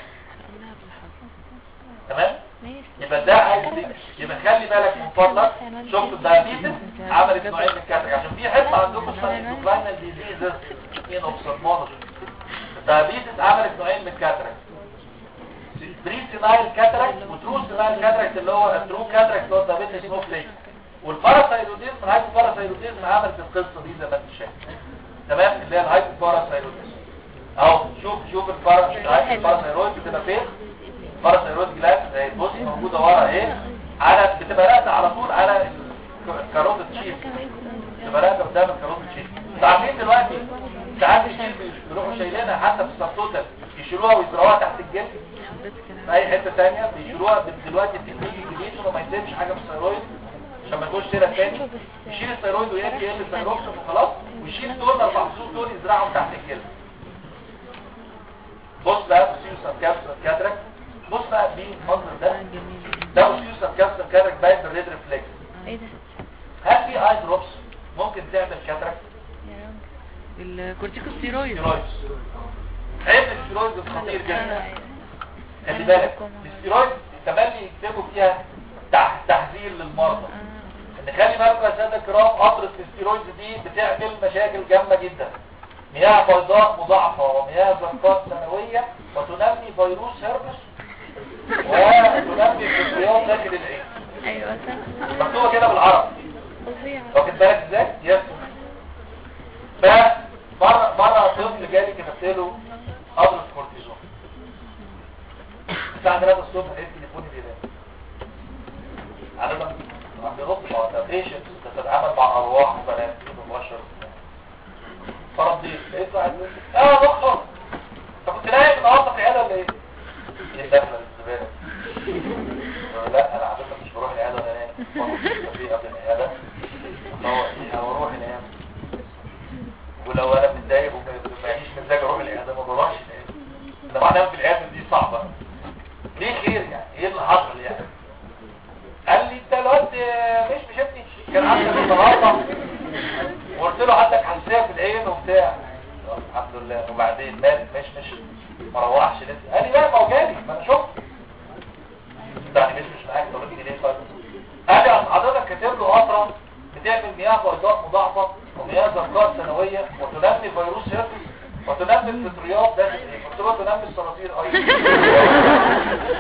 تمام ماشي يبقى ده عايز يبقى خلي بالك من فضلك شفت الدايابيتس عملت نوعين من الكاتريك عشان في حته عندكم اسمها انتوكلاينال ديزيزز ان اوبسلمولوجي الدايابيتس عملت نوعين من الكاتريك بري سينايل كاتراكت وترو سينايل كاتراكت اللي هو الترو كاتراكت اللي هو الدايابيتس سنوفليك والباراثايروديزم الهايبوباراثايروديزم عملت القصه دي زي ما انت شايف تمام اللي هي الهايبوباراثايروديزم اهو شوف شوف البارا الهايبوباراثايرويد بتبقى فين باراثايرويد جلاند زي البص موجوده ورا ايه على بتبقى راقده على طول على الكاروتيد شيف تبقى راقده قدام الكاروتيد شيف انتوا عارفين دلوقتي ساعات الشيف بيروحوا شايلينها حتى في السبتوتال يشيلوها ويزرعوها تحت الجلد في اي حته ثانيه بيشيلوها دلوقتي التكنيك الجديد انه ما يسيبش حاجه في الثيرويد عشان ما يكونش سيره تاني يشيل الثيرويد ويدي يقل الثيروكسين وخلاص ويشيل دول اربع خصوص دول يزرعهم تحت الجلد بص بقى بسيوس كابسول كاتراك بص بقى دي المنظر ده ده بسيوس كابسول كاتراك باين بالريد ريفلكس ايه ده هل في اي دروبس ممكن تعمل كاتراك يا راجل الكورتيكوستيرويد ستيرويدز عيب الستيرويدز خطير جدا خلي بالك الستيرويد تملي يكتبوا فيها تح- تحذير للمرضى ان خلي بالكم يا ساده الكرام قطره الستيرويدز دي بتعمل مشاكل جامده جدا مياه بيضاء مضاعفه ومياه زرقاء ثانويه وتنمي فيروس هربس وتنمي فطريات داخل العين ايوه صح مكتوبه كده بالعربي فظيع واخد بالك ازاي؟ يس فمرة مرة طفل جالي كتبت له قدرة كورتيزون الساعة 3 الصبح لقيت تليفوني بيرن عادة عم بيرد ما ده بيشنت بتتعامل مع أرواح وبنات وبشر فرديت لقيت واحد بيقول لي اه يا دكتور انت كنت نايم النهارده في العيادة ولا ايه؟ ايه الدخلة الزبالة لا انا عادة مش بروح العيادة ولا نايم بروح في قبل العيادة هو هو روح العيادة ولو انا متضايق ومعيش مزاج اروح العياده ما بروحش العياده انا بعد في العياده دي صعبه ليه خير يعني ايه اللي حصل يعني قال لي انت الواد مش مش ابني كان عندك النهارده وقلت له عندك حساسيه في العين وبتاع الحمد لله وبعدين مات مش مش ما روحش لسه قال لي لا ما هو جالي ما انا شفت يعني مش مش معاك طب انت ليه طيب قال لي اصل حضرتك كاتب له قطره بتعمل مياه بيضاء مضاعفه ومياه زرقاء ثانويه وتنمي فيروس هيربس وتنمي الفطريات داخل ايه؟ قلت له تنمي الصراصير ايضا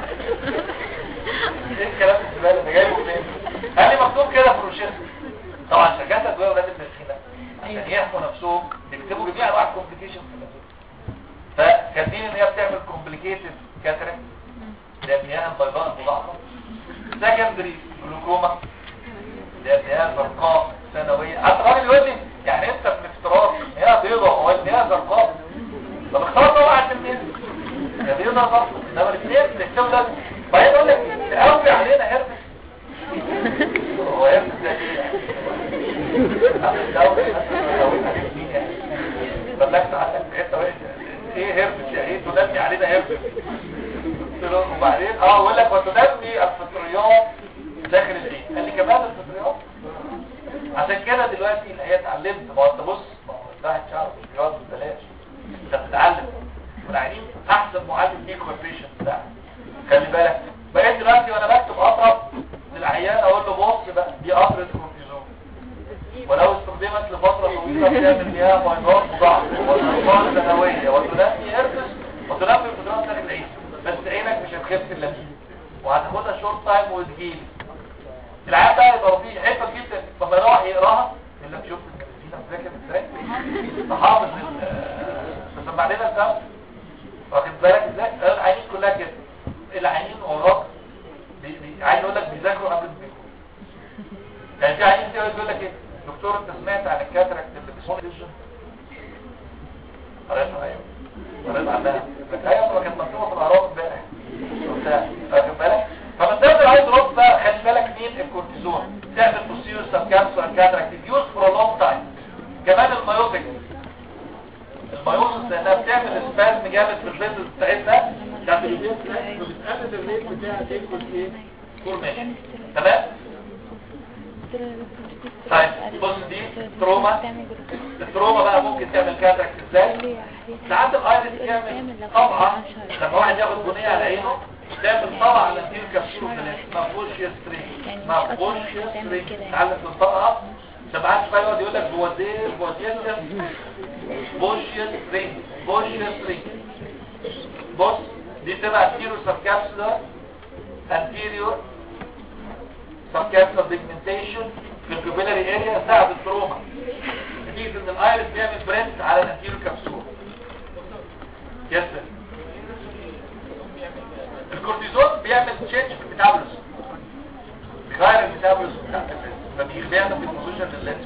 ايه الكلام الزباله ده جايبه منين؟ قال لي مكتوب كده في الروشته طبعا شركات ادويه ولاد المسكينه عشان يحموا نفسهم بيكتبوا جميع انواع الكومبليكيشن في الادويه فكاتبين ان هي بتعمل كومبليكيتد كاتريك اللي هي المياه البيضاء المضاعفه سكندري جلوكوما اللي هي المياه زرقاء ثانويه حتى الراجل يقول لي يعني انت في الافتراض مياه بيضاء هو المياه زرقاء طب اختار نوع عشان منين يا بيضاء زرقاء انما الاثنين بنكتبوا ده بعدين يقول لك تقوي علينا هربس هو هربس ده ايه يعني؟ بلغت عنك في حته وحشه ايه هربس يا ايه تنمي علينا هربس قلت له وبعدين اه اقول لك وتنمي الفطريات داخل العين قال لي كمان الفطريات عشان كده دلوقتي الحقيقه اتعلمت ما هو انت بص ما هو الواحد شعر فطريات ببلاش انت بتتعلم والعينين احسن معلم ليك هو البيشنت بتاعك خلي بالك بقيت دلوقتي وانا بكتب اطرف للعيان اقول له بص بقى دي قطره كورتيزون ولو استخدمت لفتره طويله بتعمل مياه بيضاء مضاعفه وصفات ثانويه وتنمي هربس وتنمي فطريات داخل العين بس عينك مش هتخف الا فيه وهتاخدها شورت تايم وتجيلي العيان بقى يبقى فيه حته جدا طب يروح يقراها يقول لك شفت المدرسين مذاكر ازاي تحافظ تسمع لنا الكلام واخد بالك ازاي العينين كلها كده العينين وراك بي- بي- عايز اقول لك بيذاكروا قبل ما بيذاكروا يعني في عينين كده يقول لك ايه دكتور انت سمعت عن الكاتراكت اللي بيسموه فيجن قريتها ايوه قريت عنها لك ايوه ما كانت مكتوبه في الاعراض امبارح وبتاع واخد بالك فمن ضمن العايز رد بقى خلي بالك مين الكورتيزون تعمل بوستيريور سبكانسر كاتراكت يوز فور ا لونج تايم كمان المايوتيك المايوسس لانها بتعمل سبازم جامد في الفيزل بتاعتنا بتاعت الفيزل فبتقلل الريت بتاع الايكوال ايه فورميشن تمام طيب بص دي تروما التروما بقى ممكن تعمل كاتراكت ازاي ساعات الايرس تعمل طبعا لما واحد ياخد بنيه على عينه تعمل طبعا على الدين كبسول ما فيهوش سترينج ما فيهوش سترينج تعلم تنطقها عشان ما حدش بقى يقعد يقول لك بوادير بوادير بوشيا سترينج بوشيا سترينج بص دي تبقى anterior subcapsular anterior subcapsular pigmentation في الكوبيلاري اريا ساعد التروما نتيجة ان الايرس بيعمل برنت على الانتيريور كبسول يسر الكورتيزون بيعمل تشينج في الميتابوليزم بيغير الميتابوليزم بتاع الجسم فبيعمل في البوزيشن لللينس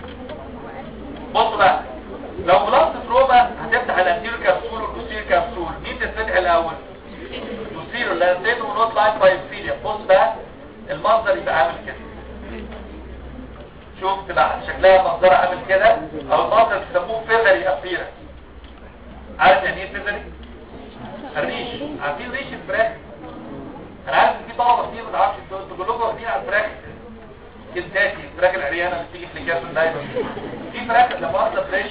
بص بقى لو بلانت تروما هتفتح الانتيريور كبسول والبوستيريور كبسول مين تتفتح الاول البوستيريور لان ونوت لاين بايفيليا بص بقى المنظر يبقى عامل كده شوف تبقى شكلها منظرها عامل كده او المنظر بيسموه فيذري ابيرنس عارف يعني ايه فيذري الريش عارفين ريش الفراخ انا عارف ان في طلبه كتير ما تعرفش انتوا انتوا كلكم واخدين على الفراخ كنتاكي الفراخ العريانه اللي بتيجي في الكاس دايما في فراخ لما واخده فريش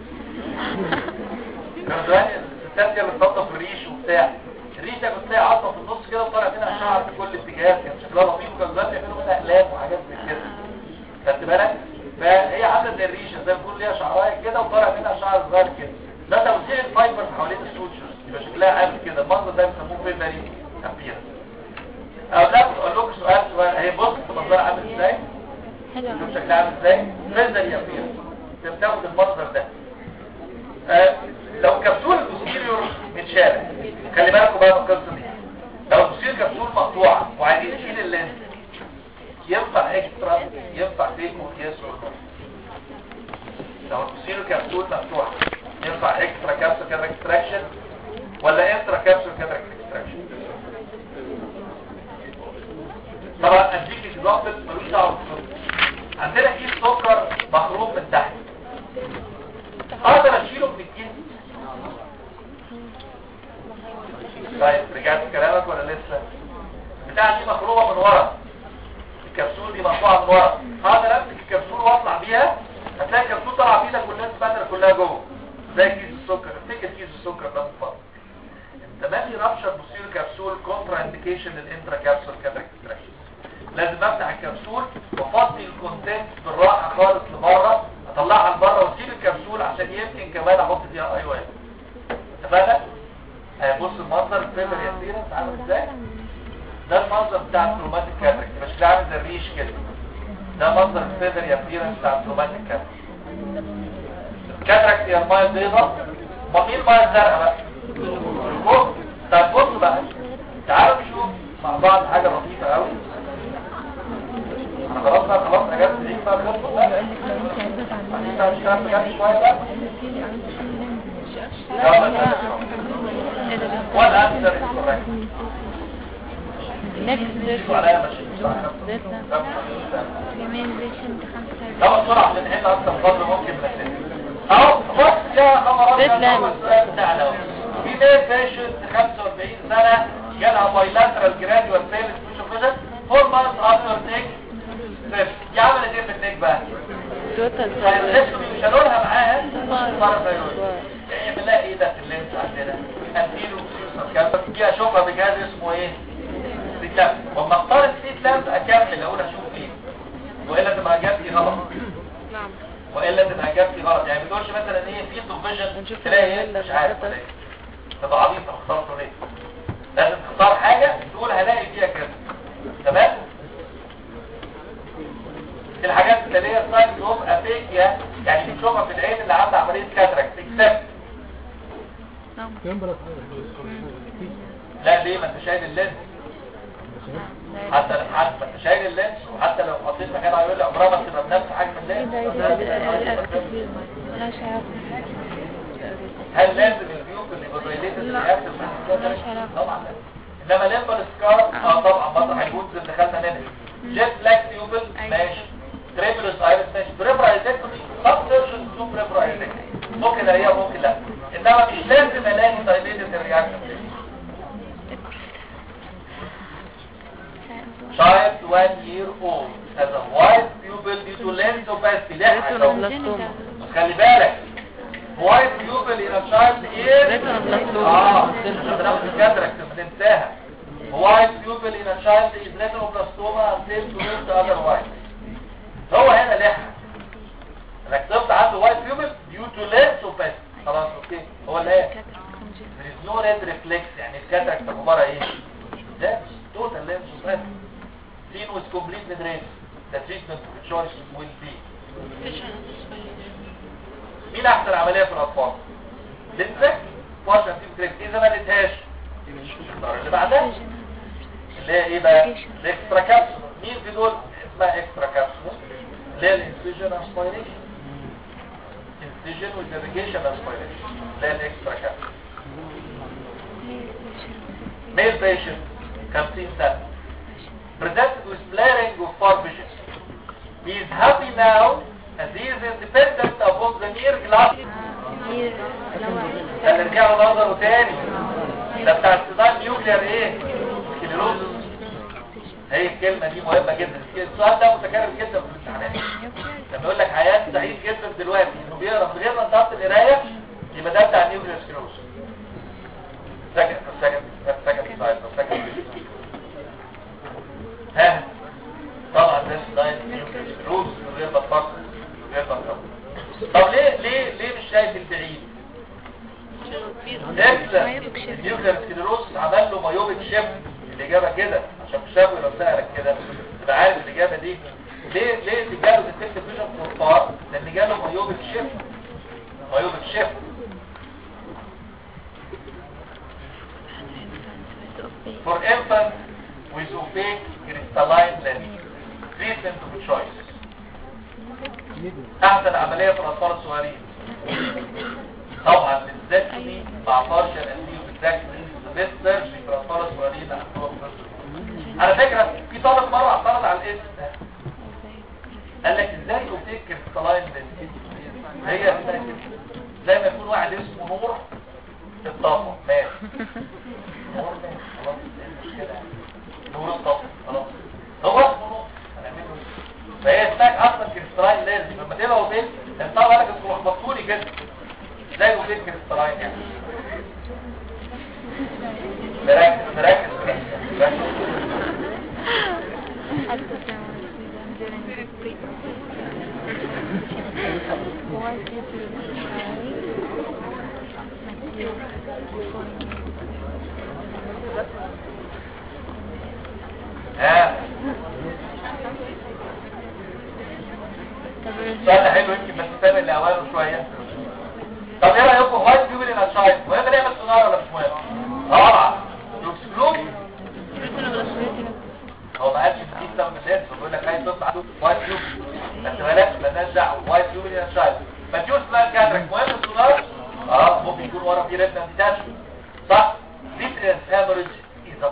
كانوا زمان الستات هي بتنضف الريش وبتاع الريش ده كنت تلاقي عظمه في النص كده وطالع منها شعر في كل اتجاه كان شكلها لطيف وكانوا زمان بيعملوا منها اقلام وحاجات زي كده خدت بالك فهي عامله زي الريشه زي ما بيقول ليها شعرايه كده وطالع منها شعر صغير كده ده توزيع الفايبر حوالين السوتشرز يبقى شكلها عامل كده المنظر ده بيسموه فيبري ابير او لا اقول لكم سؤال صغير اهي بص منظرها عامل ازاي شوف شكلها عامل ازاي فيبري ابير بتاخد المنظر ده آه لو كبسول البوستيريور متشابه خلي بالكم بقى من القصه دي لو البوستيريور كبسول مقطوعه وعايزين نشيل اللينس ينفع اكسترا ينفع تيكو يس لو البوستيريور كبسول مفتوحه ينفع اكسترا كابسول كاتراك اكستراكشن ولا انترا كابسول كاتراك اكستراكشن طبعا اديك اضافه ملوش دعوه بالسكر عندنا كيس سكر مخروم من تحت اقدر اشيله من الكيس طيب رجعت كلامك ولا لسه بتاع دي مخرومه من ورا الكبسول دي مقطوعه من ورا هقدر امسك الكبسول واطلع بيها هتلاقي الكبسول طالعه في ايدك والناس بدر كلها جوه زي كيس السكر افتكر كيس السكر ده مفضل انت مالي رابشر بصير كبسول كونترا انديكيشن للانترا كابسول كاتراك اكستراكشن لازم افتح الكبسول وافضي الكونتنت بالراحه خالص لبره اطلعها لبره واسيب الكبسول عشان يمكن كمان احط فيها اي واي اتفقنا؟ بص المنظر الفيبر يا سيرة عامل ازاي؟ ده المنظر بتاع التروماتيك كاتراك مش كده عامل زي الريش كده ده منظر الفيبر يا سيرة بتاع التروماتيك كاتراك كاتراك هي المايه البيضاء ما مين المايه الزرقاء بقى؟ بص طب بص بقى تعالوا نشوف مع بعض حاجه لطيفه قوي انا خلاص بقى خلاص اجازه ليك بقى خلصت بقى انت مش عارف بجد شويه بقى يلا ولا انسر الكوريكت شوفوا عليا ماشي طبعا بسرعه عشان نحل اكتر قدر ممكن من السن اهو بص يا خبرات السؤال بتاعنا اهو في ناس بيشنت 45 سنه جالها بايلاترال جراديوال فيلس مش فيجن فور مانث افتر تيك دي عملت ايه في النيك بقى؟ مش هنقولها معاها يعمل لها ايه ده في اللينس عندنا؟ اديله كانت دي اشوفها بجهاز اسمه ايه؟ سيت وما اختار السيت لامب اكمل اقول اشوف ايه والا تبقى اجابتي غلط نعم والا تبقى اجابتي غلط يعني ما تقولش مثلا ايه في فيجن تلاقي ايه مش عارف ولا ايه تبقى عبيط اخترته ليه لازم تختار حاجه تقول هلاقي فيها كده تمام الحاجات اللي هي ساينز اوف افيكيا يعني بتشوفها في العين اللي عامله عمليه كاتراكت اكسبت نعم تمبرس لا ليه ما انت شايل اللينس حتى حتى ما انت شايل اللينس وحتى لو حطيت مكان هيقول لي عمرها ما تبقى بنفس حجم اللينس ملاش علاقة هل لازم البيوت اللي بالريليتد اللي يكتب ملهاش علاقة. طبعا لا انما ليمبر سكار اه طبعا برضه هيكون اللي دخلنا منها جيت بلاك تيوبل أيوة. ماشي تريبلس ايرس ماشي بريبرايزكتومي سب سيرشن تو بريبرايزكتومي ممكن الاقيها وممكن لا انما مش لازم الاقي دايليتد الرياكشن Child one year old has a white pupil due to lens opacity لحق أهو. ريتينوبلاستوما خلي بالك وايت pupil in a child is ريتينوبلاستوما اه بناخد الكاتراكت بننساها وايت pupil in a child is retinoblastoma until proved otherwise هو هنا لحق انك طفل عنده وايت pupil due to lens opacity خلاص اوكي هو اللي هي there is no red reflex يعني الكاتراكت عبارة ايه ده total lens opacity seen with complete mid-range the treatment of choice will be مين احسن عملية في الاطفال لسه فاشن تيم كريك اذا ما لقيتهاش الدار اللي بعدها اللي هي ايه بقى الاكسترا كابسول مين في دول اسمها اكسترا كابسول اللي هي الانسيجن اسبيريشن انسيجن والديريجيشن اسبيريشن اللي هي الاكسترا كابسول male patient 50 سنة presented with blaring of far vision he is happy now and he is independent upon the near glass هنرجع له نظره تاني ده بتاع الصداع نيوكلير ايه سكليروزس هي الكلمة دي مهمة جدا السؤال ده متكرر جدا في الامتحانات لما يقول لك حياة سعيد جدا دلوقتي انه بيقرا من غير ما انتهت القراية يبقى ده بتاع نيوكلير سكليروزس سكند سكند سكند سلايد سكند ها طبعا ده سلايد نيوكلير سكليروزس من غير ما تفكر من غير ما تفكر طب ليه ليه ليه مش شايف البعيد اكسر النيوكلير سكليروس عمل له مايوبيك شيفت الاجابه كده عشان مش شافه لو سالك كده تبقى عارف الاجابه دي ليه ليه اللي جاله ديتكت فيجن فور لان جاله مايوبيك شيفت مايوبيك شيفت for infant with opaque crystalline lens treatment of choice احسن عمليه في الاطفال الصغيرين طبعا بالذات دي مع بارشل انتيو بالذات بيست سيرجري في الاطفال الصغيرين عندهم قصة. على فكره في طالب مره اعترض على الاسم ده قال لك ازاي اوبتيك كريستالاين لينز هي اسمها كده. زي ما يكون واحد اسمه نور اتطفى مات نور مات خلاص إيه المشكله نور اتطفى خلاص هو اسمه نور هنعمل له إيه؟ فهي اسمها اصلا كريستالاين لينز لما تبقى اوبتيك انت طبعا لك انتوا لخبطتوني كده زي اوبتيك كريستالاين يعني مركز مركز مركز ها سؤال حلو يمكن بس تتابع لاوائله شويه طب ايه رايكم وايت بيبل ان اشايد مهم نعمل سونار ولا مش مهم طبعا الاكسكلود هو ما قالش في سبب من اللينس بيقول لك عايز تطلع عنده وايت بيبل بس مالكش مالناش دعوه وايت بيبل ان اشايد فتشوف بقى الكاترك مهم السونار اه ممكن يكون ورا في ريتنا ديتاشمنت صح فيتريس هامرج از ا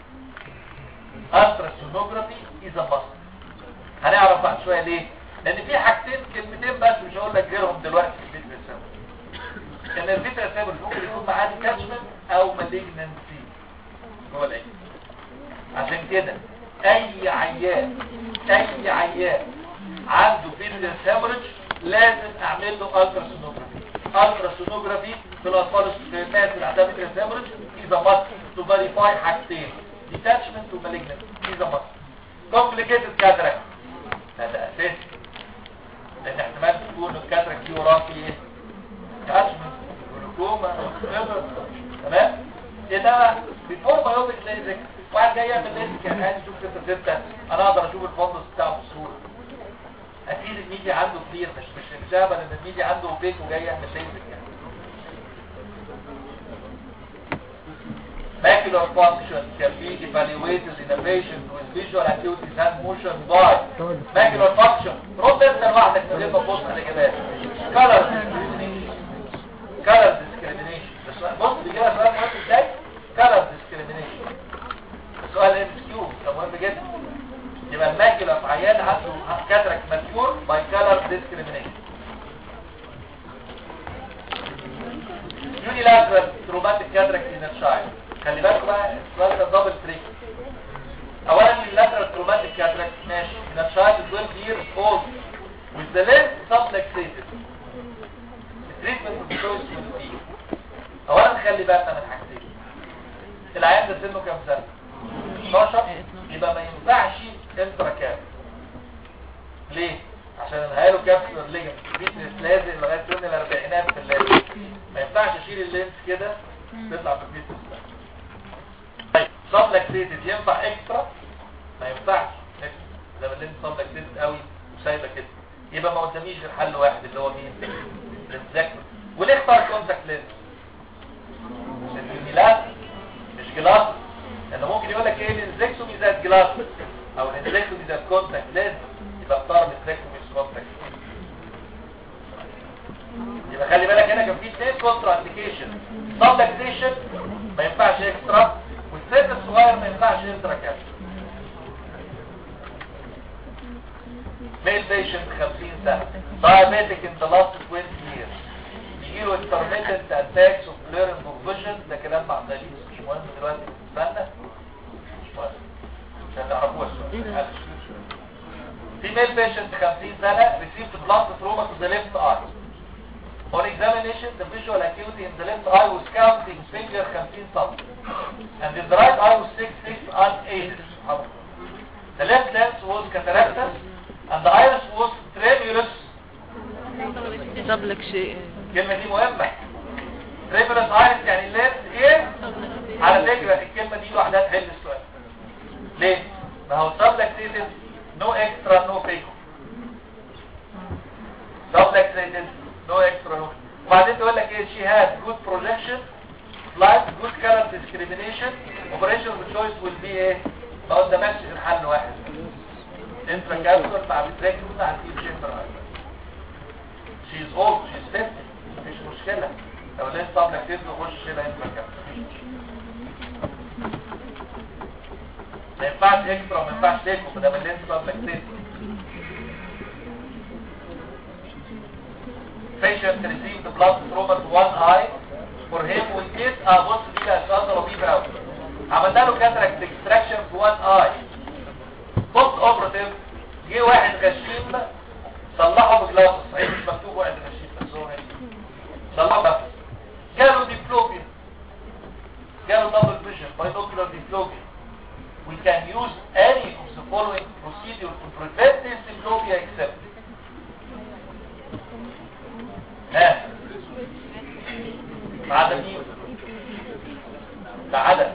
ماست التراسونوجرافي از ا ماست هنعرف بعد شويه ليه لان في حاجتين كلمتين بس مش هقول لك غيرهم دلوقتي في الفيتريس هامرج ان الفيتريس هامرج ممكن يكون معاه ديتاشمنت او مالجنسي هو العين عشان كده اي عيان اي عيان عنده فيتريس هامرج لازم اعمل له التراسونوجرافي التراسونوجرافي في الاطفال الصغيرين الناس اللي عندها فيتريس هامرج اذا ماست تو فيريفاي حاجتين ديتاشمنت ومالجنسي اذا ماست كومبليكيتد كاتراكت هذا اساسي لان احتمال تكون الكاتراكت دي وراه في ايه ديتاشمنت جلوكوما فيبر تمام ده بيفور بايوبيك ليزك واحد جاي يعمل ليزك يعني عايز يشوف ستة ستة انا اقدر اشوف الفندس بتاعه بسهوله اكيد الميديا عنده كتير مش مش مش هبل ان الميديا عنده اوبيك وجاي يعمل ليزك يعني Macular function can be evaluated in a patient with visual acuity hand motion by macular function رد انت لوحدك من غير ما تبص على الاجابات color discrimination color discrimination السؤال- بص بيجيبها سؤال مهم ازاي color discrimination سؤال ام كيو ده مهم جدا يبقى الماكيولا في عيان عنده كاتراك ماتيور باي color discrimination unilateral traumatic cataract in a child خلي بالكم بقى السؤال ده دبل تريك اولا اللاترال تروماتيك كاتراكت ماشي in a child 12 years old نخلي بالنا من حاجتين العيان ده سنه كام سنه 12 يبقى ما ينفعش انترا كاب ليه عشان الهايلو كابسولار ليجمنت بيتنس لازق لغايه سن الاربعينات في اللازق ما ينفعش اشيل اللينس كده تطلع في البيتنس طيب سبلكسيتد ينفع اكسترا ما ينفعش اكسترا لما اللينس سبلكسيتد قوي وسايبه كده يبقى ما قداميش غير حل واحد اللي هو مين الانزكتور وليه اختار كونتاكت لينس الجلاس مش جلاس لانه ممكن يقول لك ايه الانزكتومي زي الجلاس او الانزكتومي زي الكونتاكت لينس يبقى اختار الانزكتومي مش كونتاكت يبقى خلي بالك هنا كان في اثنين كونترا انديكيشن سبلكسيشن ما ينفعش اكسترا والسن الصغير ما ينفعش انترا كابسول male patient 50 سنة diabetic in the last 20 years يجيله intermittent attacks of blurring of vision ده كلام مع دليل مش مهم دلوقتي استنى مش مهم عشان تعرفوها السؤال female patient 50 سنة received blunt trauma to the left eye On examination, the visual acuity in the left eye was counting finger 15 cm, and in the right eye was 6 6 unaided. The left lens was cataractus, and the iris was tremulous. سبلك شيء الكلمة دي مهمة. tremulous iris يعني اللينس ايه؟ على فكرة الكلمة دي لوحدها تحل السؤال. ليه؟ ما هو subluxated no extra no phaco. subluxated no extra no وبعدين تقول لك ايه she has good projection light good color discrimination operation of choice will be ايه ما قدامكش غير حل واحد انترا كابسولر مع بتراكم مع التيب شيمبر she is old she is 50 مفيش مشكلة لو لسه طب لك نخش شيلها انترا كابسولر ما ينفعش اكسترا ما ينفعش تيكو ده من لسه طب لك patient received the blood trauma to one eye for him with this uh, بص دي بقى السؤال ده لطيف قوي عملنا له cataract extraction في one eye post operative جه واحد غشيم صلحه بجلاس صحيح مش مكتوب واحد غشيم بس هو هنا صلحه بس جاله ديبلوبيا جاله double vision binocular diplopia we can use any of the following procedure to prevent this diplopia except ها عدد مين ده عدد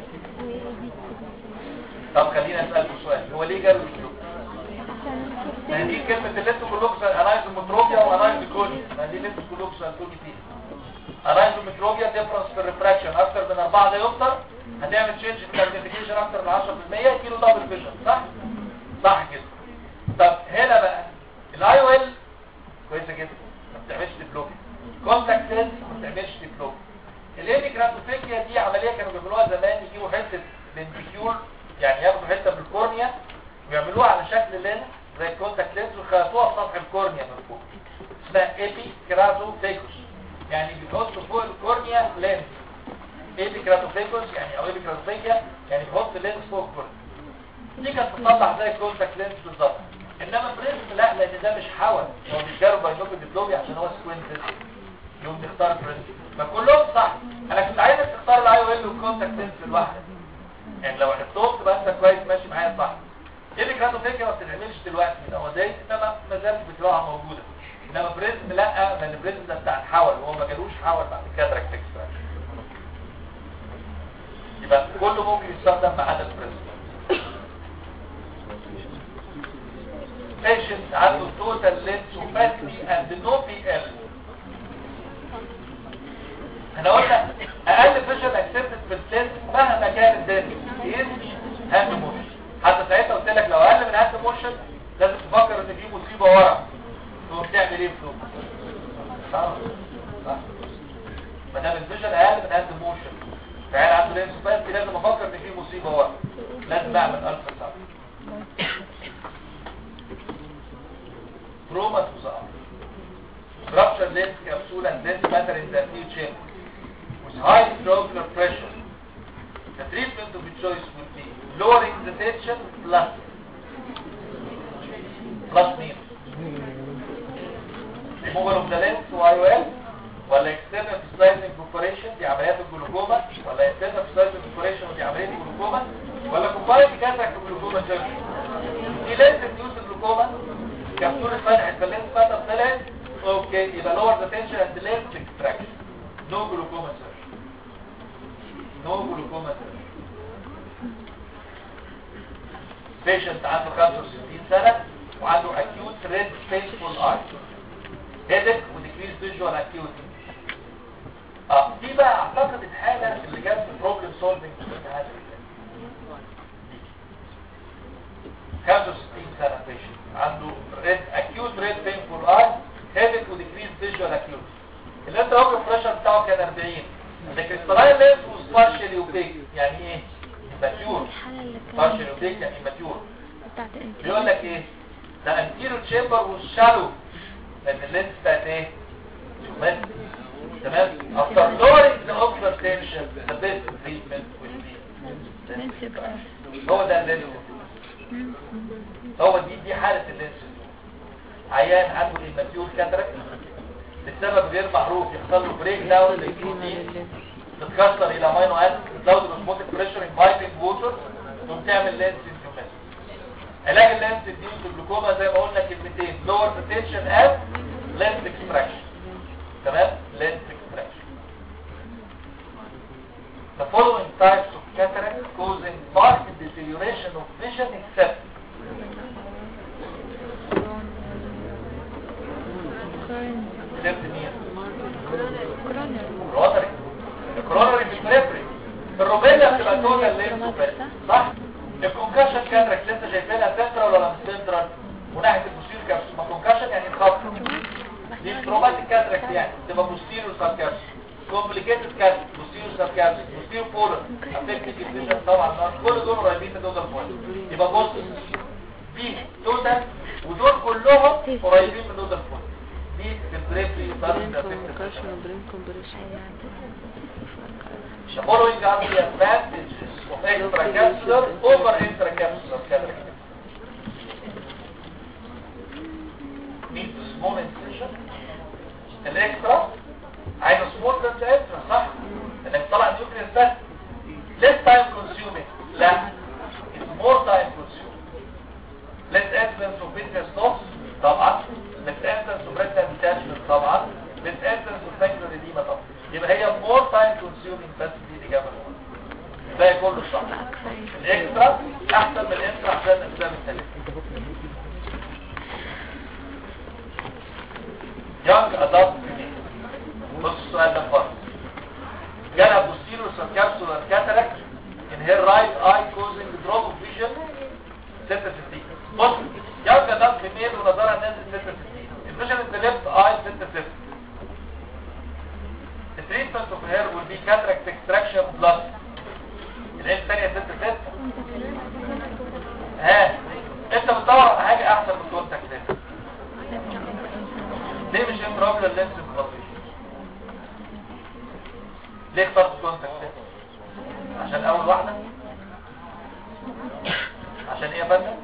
طب خلينا اسالكم سؤال هو ليه جاله الديبلوبيا ما دي كلمة اللي انتوا كلكم انايزومتروبيا وانايزوكونيا ما دي اللي انتوا كلكم سألتوني فيها انايزومتروبيا ديفرنس في الريفراكشن اكتر من 4 ديوبتر هتعمل تشينج في الماجنيفيكيشن اكتر من 10% يجيله دبل فيجن صح؟ صح كده طب هنا بقى الاي او ال كويسه جدا ما بتعملش ديبلوبيا كونتاكت لينز ما بتعملش ديبلوبيا الانيكراتوفيكيا دي عمليه كانوا بيعملوها زمان يجيبوا حته لنتيكيول يعني ياخدوا حته من الكورنيا ويعملوها على شكل لينز زي الكونتاكت لينز ويخيطوها في سطح الكورنيا من فوق اسمها ايبي كراتوفيكوس يعني بيحطوا فوق الكورنيا لينز ايبي كراتوفيكوس يعني او ايبي كراتوفيكيا يعني بيحط لينز فوق الكورنيا دي كانت بتطلع زي الكونتاكت لينز بالظبط انما بريزم لا لان ده مش حول هو مش جاله باينوكل ديبلوبي عشان هو سكوينتد يوم تختار بريزم فكلهم صح انا كنت عايزك تختار الاي او ال والكونتاكت لينز لوحدك يعني لو حطيتهم تبقى انت كويس ماشي معايا صح ايه كانوا فكره ما بتتعملش دلوقتي هو ده انما ما زالت بتلاقيها موجوده انما بريزم لا لان بريزم ده بتاع الحول وهو ما جالوش حول بعد كاتراكت اكستراكشن يبقى كله ممكن يستخدم ما عدا البريزم patient عنده total lens opacity and no PL احنا قلنا اقل فيجن اكسبتد في السن مهما كان الدنس is هاند موشن حتى ساعتها قلت لك لو اقل من هاند موشن لازم تفكر ان في مصيبه ورا تقوم تعمل ايه بفلوس صح صح ما دام الفيجن اقل من هاند موشن فعلا عنده لينس اوباسيتي لازم افكر ان في مصيبه ورا لازم اعمل الفا ساوند trauma to the arm. Ruptured lens capsule and lens matter in the acute chamber with high intraocular pressure. The treatment of the choice would be lowering the tension plus plus minus. Removal of the lens to IOL ولا external slicing preparation دي عمليات الجلوكوما سيرجري في لينس ريديوس جلوكوما كبسولة فتحت في اللينس فتح طلعت اوكي يبقى لور ذا تنشن اند لينس اكستراكشن نو جلوكوما سيرجري نو جلوكوما سيرجري بيشنت عنده 65 سنة وعنده acute red painful eye headache وديكريز visual acuity اه دي بقى اعتقد الحالة اللي جت في بروبلم سولفنج في الامتحان اللي فات. 65 سنة بيشنت عنده red acute red painful eye headache وديكريز visual acuity اللي انت اوبر بريشر بتاعه كان 40 الكريستالاين لينس was partially opaque يعني ايه؟ mature الحالة اللي partially كانت opaque يعني mature بتاعت انت بيقول لك ايه ده انتيرو تشامبر والشالو لان اللينس بتاعت ايه شمال تمام افتر لورينج ذا اوبزر تنشن ذا بيست تريتمنت هو ده اللينس هو دي دي حاله اللينس عيان عنده الماتيور كاتراكت لسبب غير معروف يحصل له بريك داون للبروتين تتكسر الى امينو اسيد تزود الاسموتيك بريشر انفايتنج ووتر تقوم تعمل لينس انتوميس علاج اللينس دي الجلوكوما زي ما قلنا كلمتين لور بوتنشن اب لينس اكستراكشن تمام لينس اكستراكشن The following types of cataract causing marked deterioration of vision except except مين؟ الكرونري الكرونري في البريفري في الروبيلا بتبقى توتال لينس صح؟ الكونكشن كاتراكت اللي انت شايفينها سنترال ولا مش سنترال وناحيه البوستير كابس ما كونكشن يعني الخط دي تروماتيك كاتراكت يعني تبقى بوستيريور سب كابس كومبليكيتد كاتراكت بوستيريور سب كابس بوستيريور بولر افكتد الفيجن طبعا كل دول قريبين من دول بوينت يبقى بص دي توتال ودول كلهم قريبين من دول بوينت دي في البريفري ضرب The following are the advantages of extracapsular over intracapsular cataract. Needs small incision. الاكسترا عايز small ده اكسترا صح؟ انك تطلع نيوكليس بس. Less time consuming. لا. It's more time consuming. Less evidence of business loss. طبعا. Less evidence of retinal detachment طبعا. Less evidence of macular edema طبعا. يبقى هي more time consuming بس دي الإجابة الأولى ده كله صح الإكسترا أحسن من الإكسترا عشان الأسباب الثالثة young adult بص السؤال ده فرق جالها posterior subcapsular cataract in her right eye causing drop of vision 66 بص young adult female ونظرها نازل 66 الفيجن in the left eye 66 The treatment of hair will be cataract extraction plus العين الثانية ست ست ها انت بتدور على حاجة احسن من كونتاكت لينس ليه مش امبرابل لينس بلاسيشن ليه اخترت كونتاكت لينس عشان اول واحدة عشان ايه يا فندم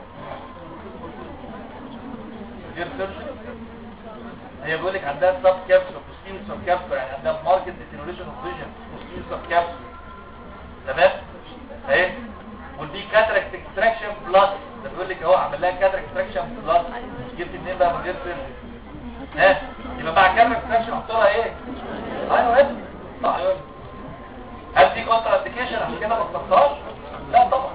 غير سيرجري هي بيقول لك عندها سب كابسول بوستيريور سب كابسول يعني عندها ماركت ديتيريوريشن اوف فيجن بوستيريور سب كابسول تمام اهي والبي كاتراكت اكستراكشن بلس ده بيقول لك اهو عمل لها كاتراكت اكستراكشن بلس جبت منين بقى من غير سيرجري ها يبقى مع كاتراكت اكستراكشن حط لها ايه ايوه ايه صح ايوه هل في كونترا انديكيشن عشان كده ما اخترتهاش لا طبعا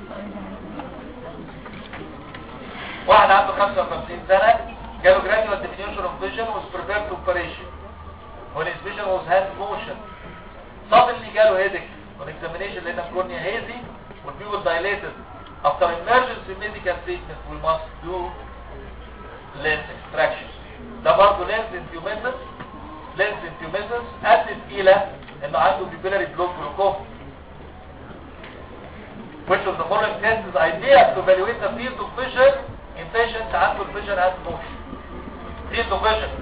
واحد عنده 55 سنه جاله gradual diminution of vision was prepared to operation when his vision was hand motion suddenly جاله headache on examination لقينا cornea hazy when people dilated after emergency medical treatment we must do lens extraction ده برضه lens intumism lens intumism أدت إلى إنه عنده pupillary block glaucoma which of the following tests is ideal to evaluate the field of vision in patients عنده vision hand motion field of vision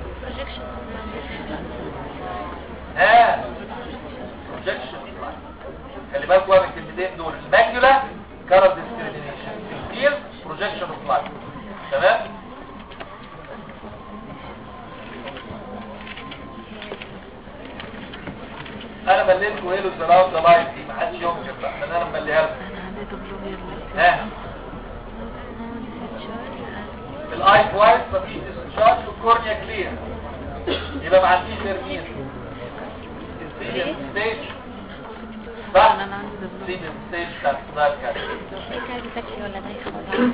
ها projection خلي بالك بقى من الكلمتين دول الماكيولا كارب ديسكريميشن الفيلد بروجكشن اوف لايت تمام انا مليتكم ايه له سراوند لايت دي ما حدش ينكر بقى لان انا ممليها لكم ها الاي كويس مفيش ديسشارج والكورنيا كلير يبقى ما عنديش غير مين ستيج صح انا عندي ستيج ستيج بتاع الصداع كده كان ذكي ولا دايخ ولا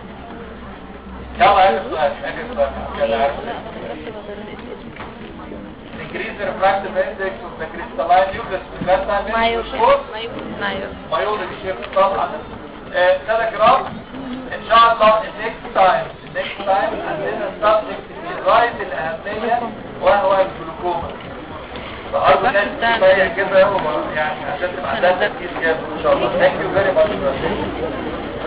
يلا اخر سؤال اخر سؤال يلا عارف لا بس بضرب increase the refractive index of the crystalline nucleus بس تعمل مايو مشكور مايو مايولوجي شيفت طبعا آه، كده جرام ان شاء الله النكست تايم النكست تايم عندنا سبجكت في غايه الاهميه وهو الجلوكوما فأرجو الناس كفايه كده يعني عشان تبقى عندها تركيز جامد ان شاء الله ثانك يو فيري ماتش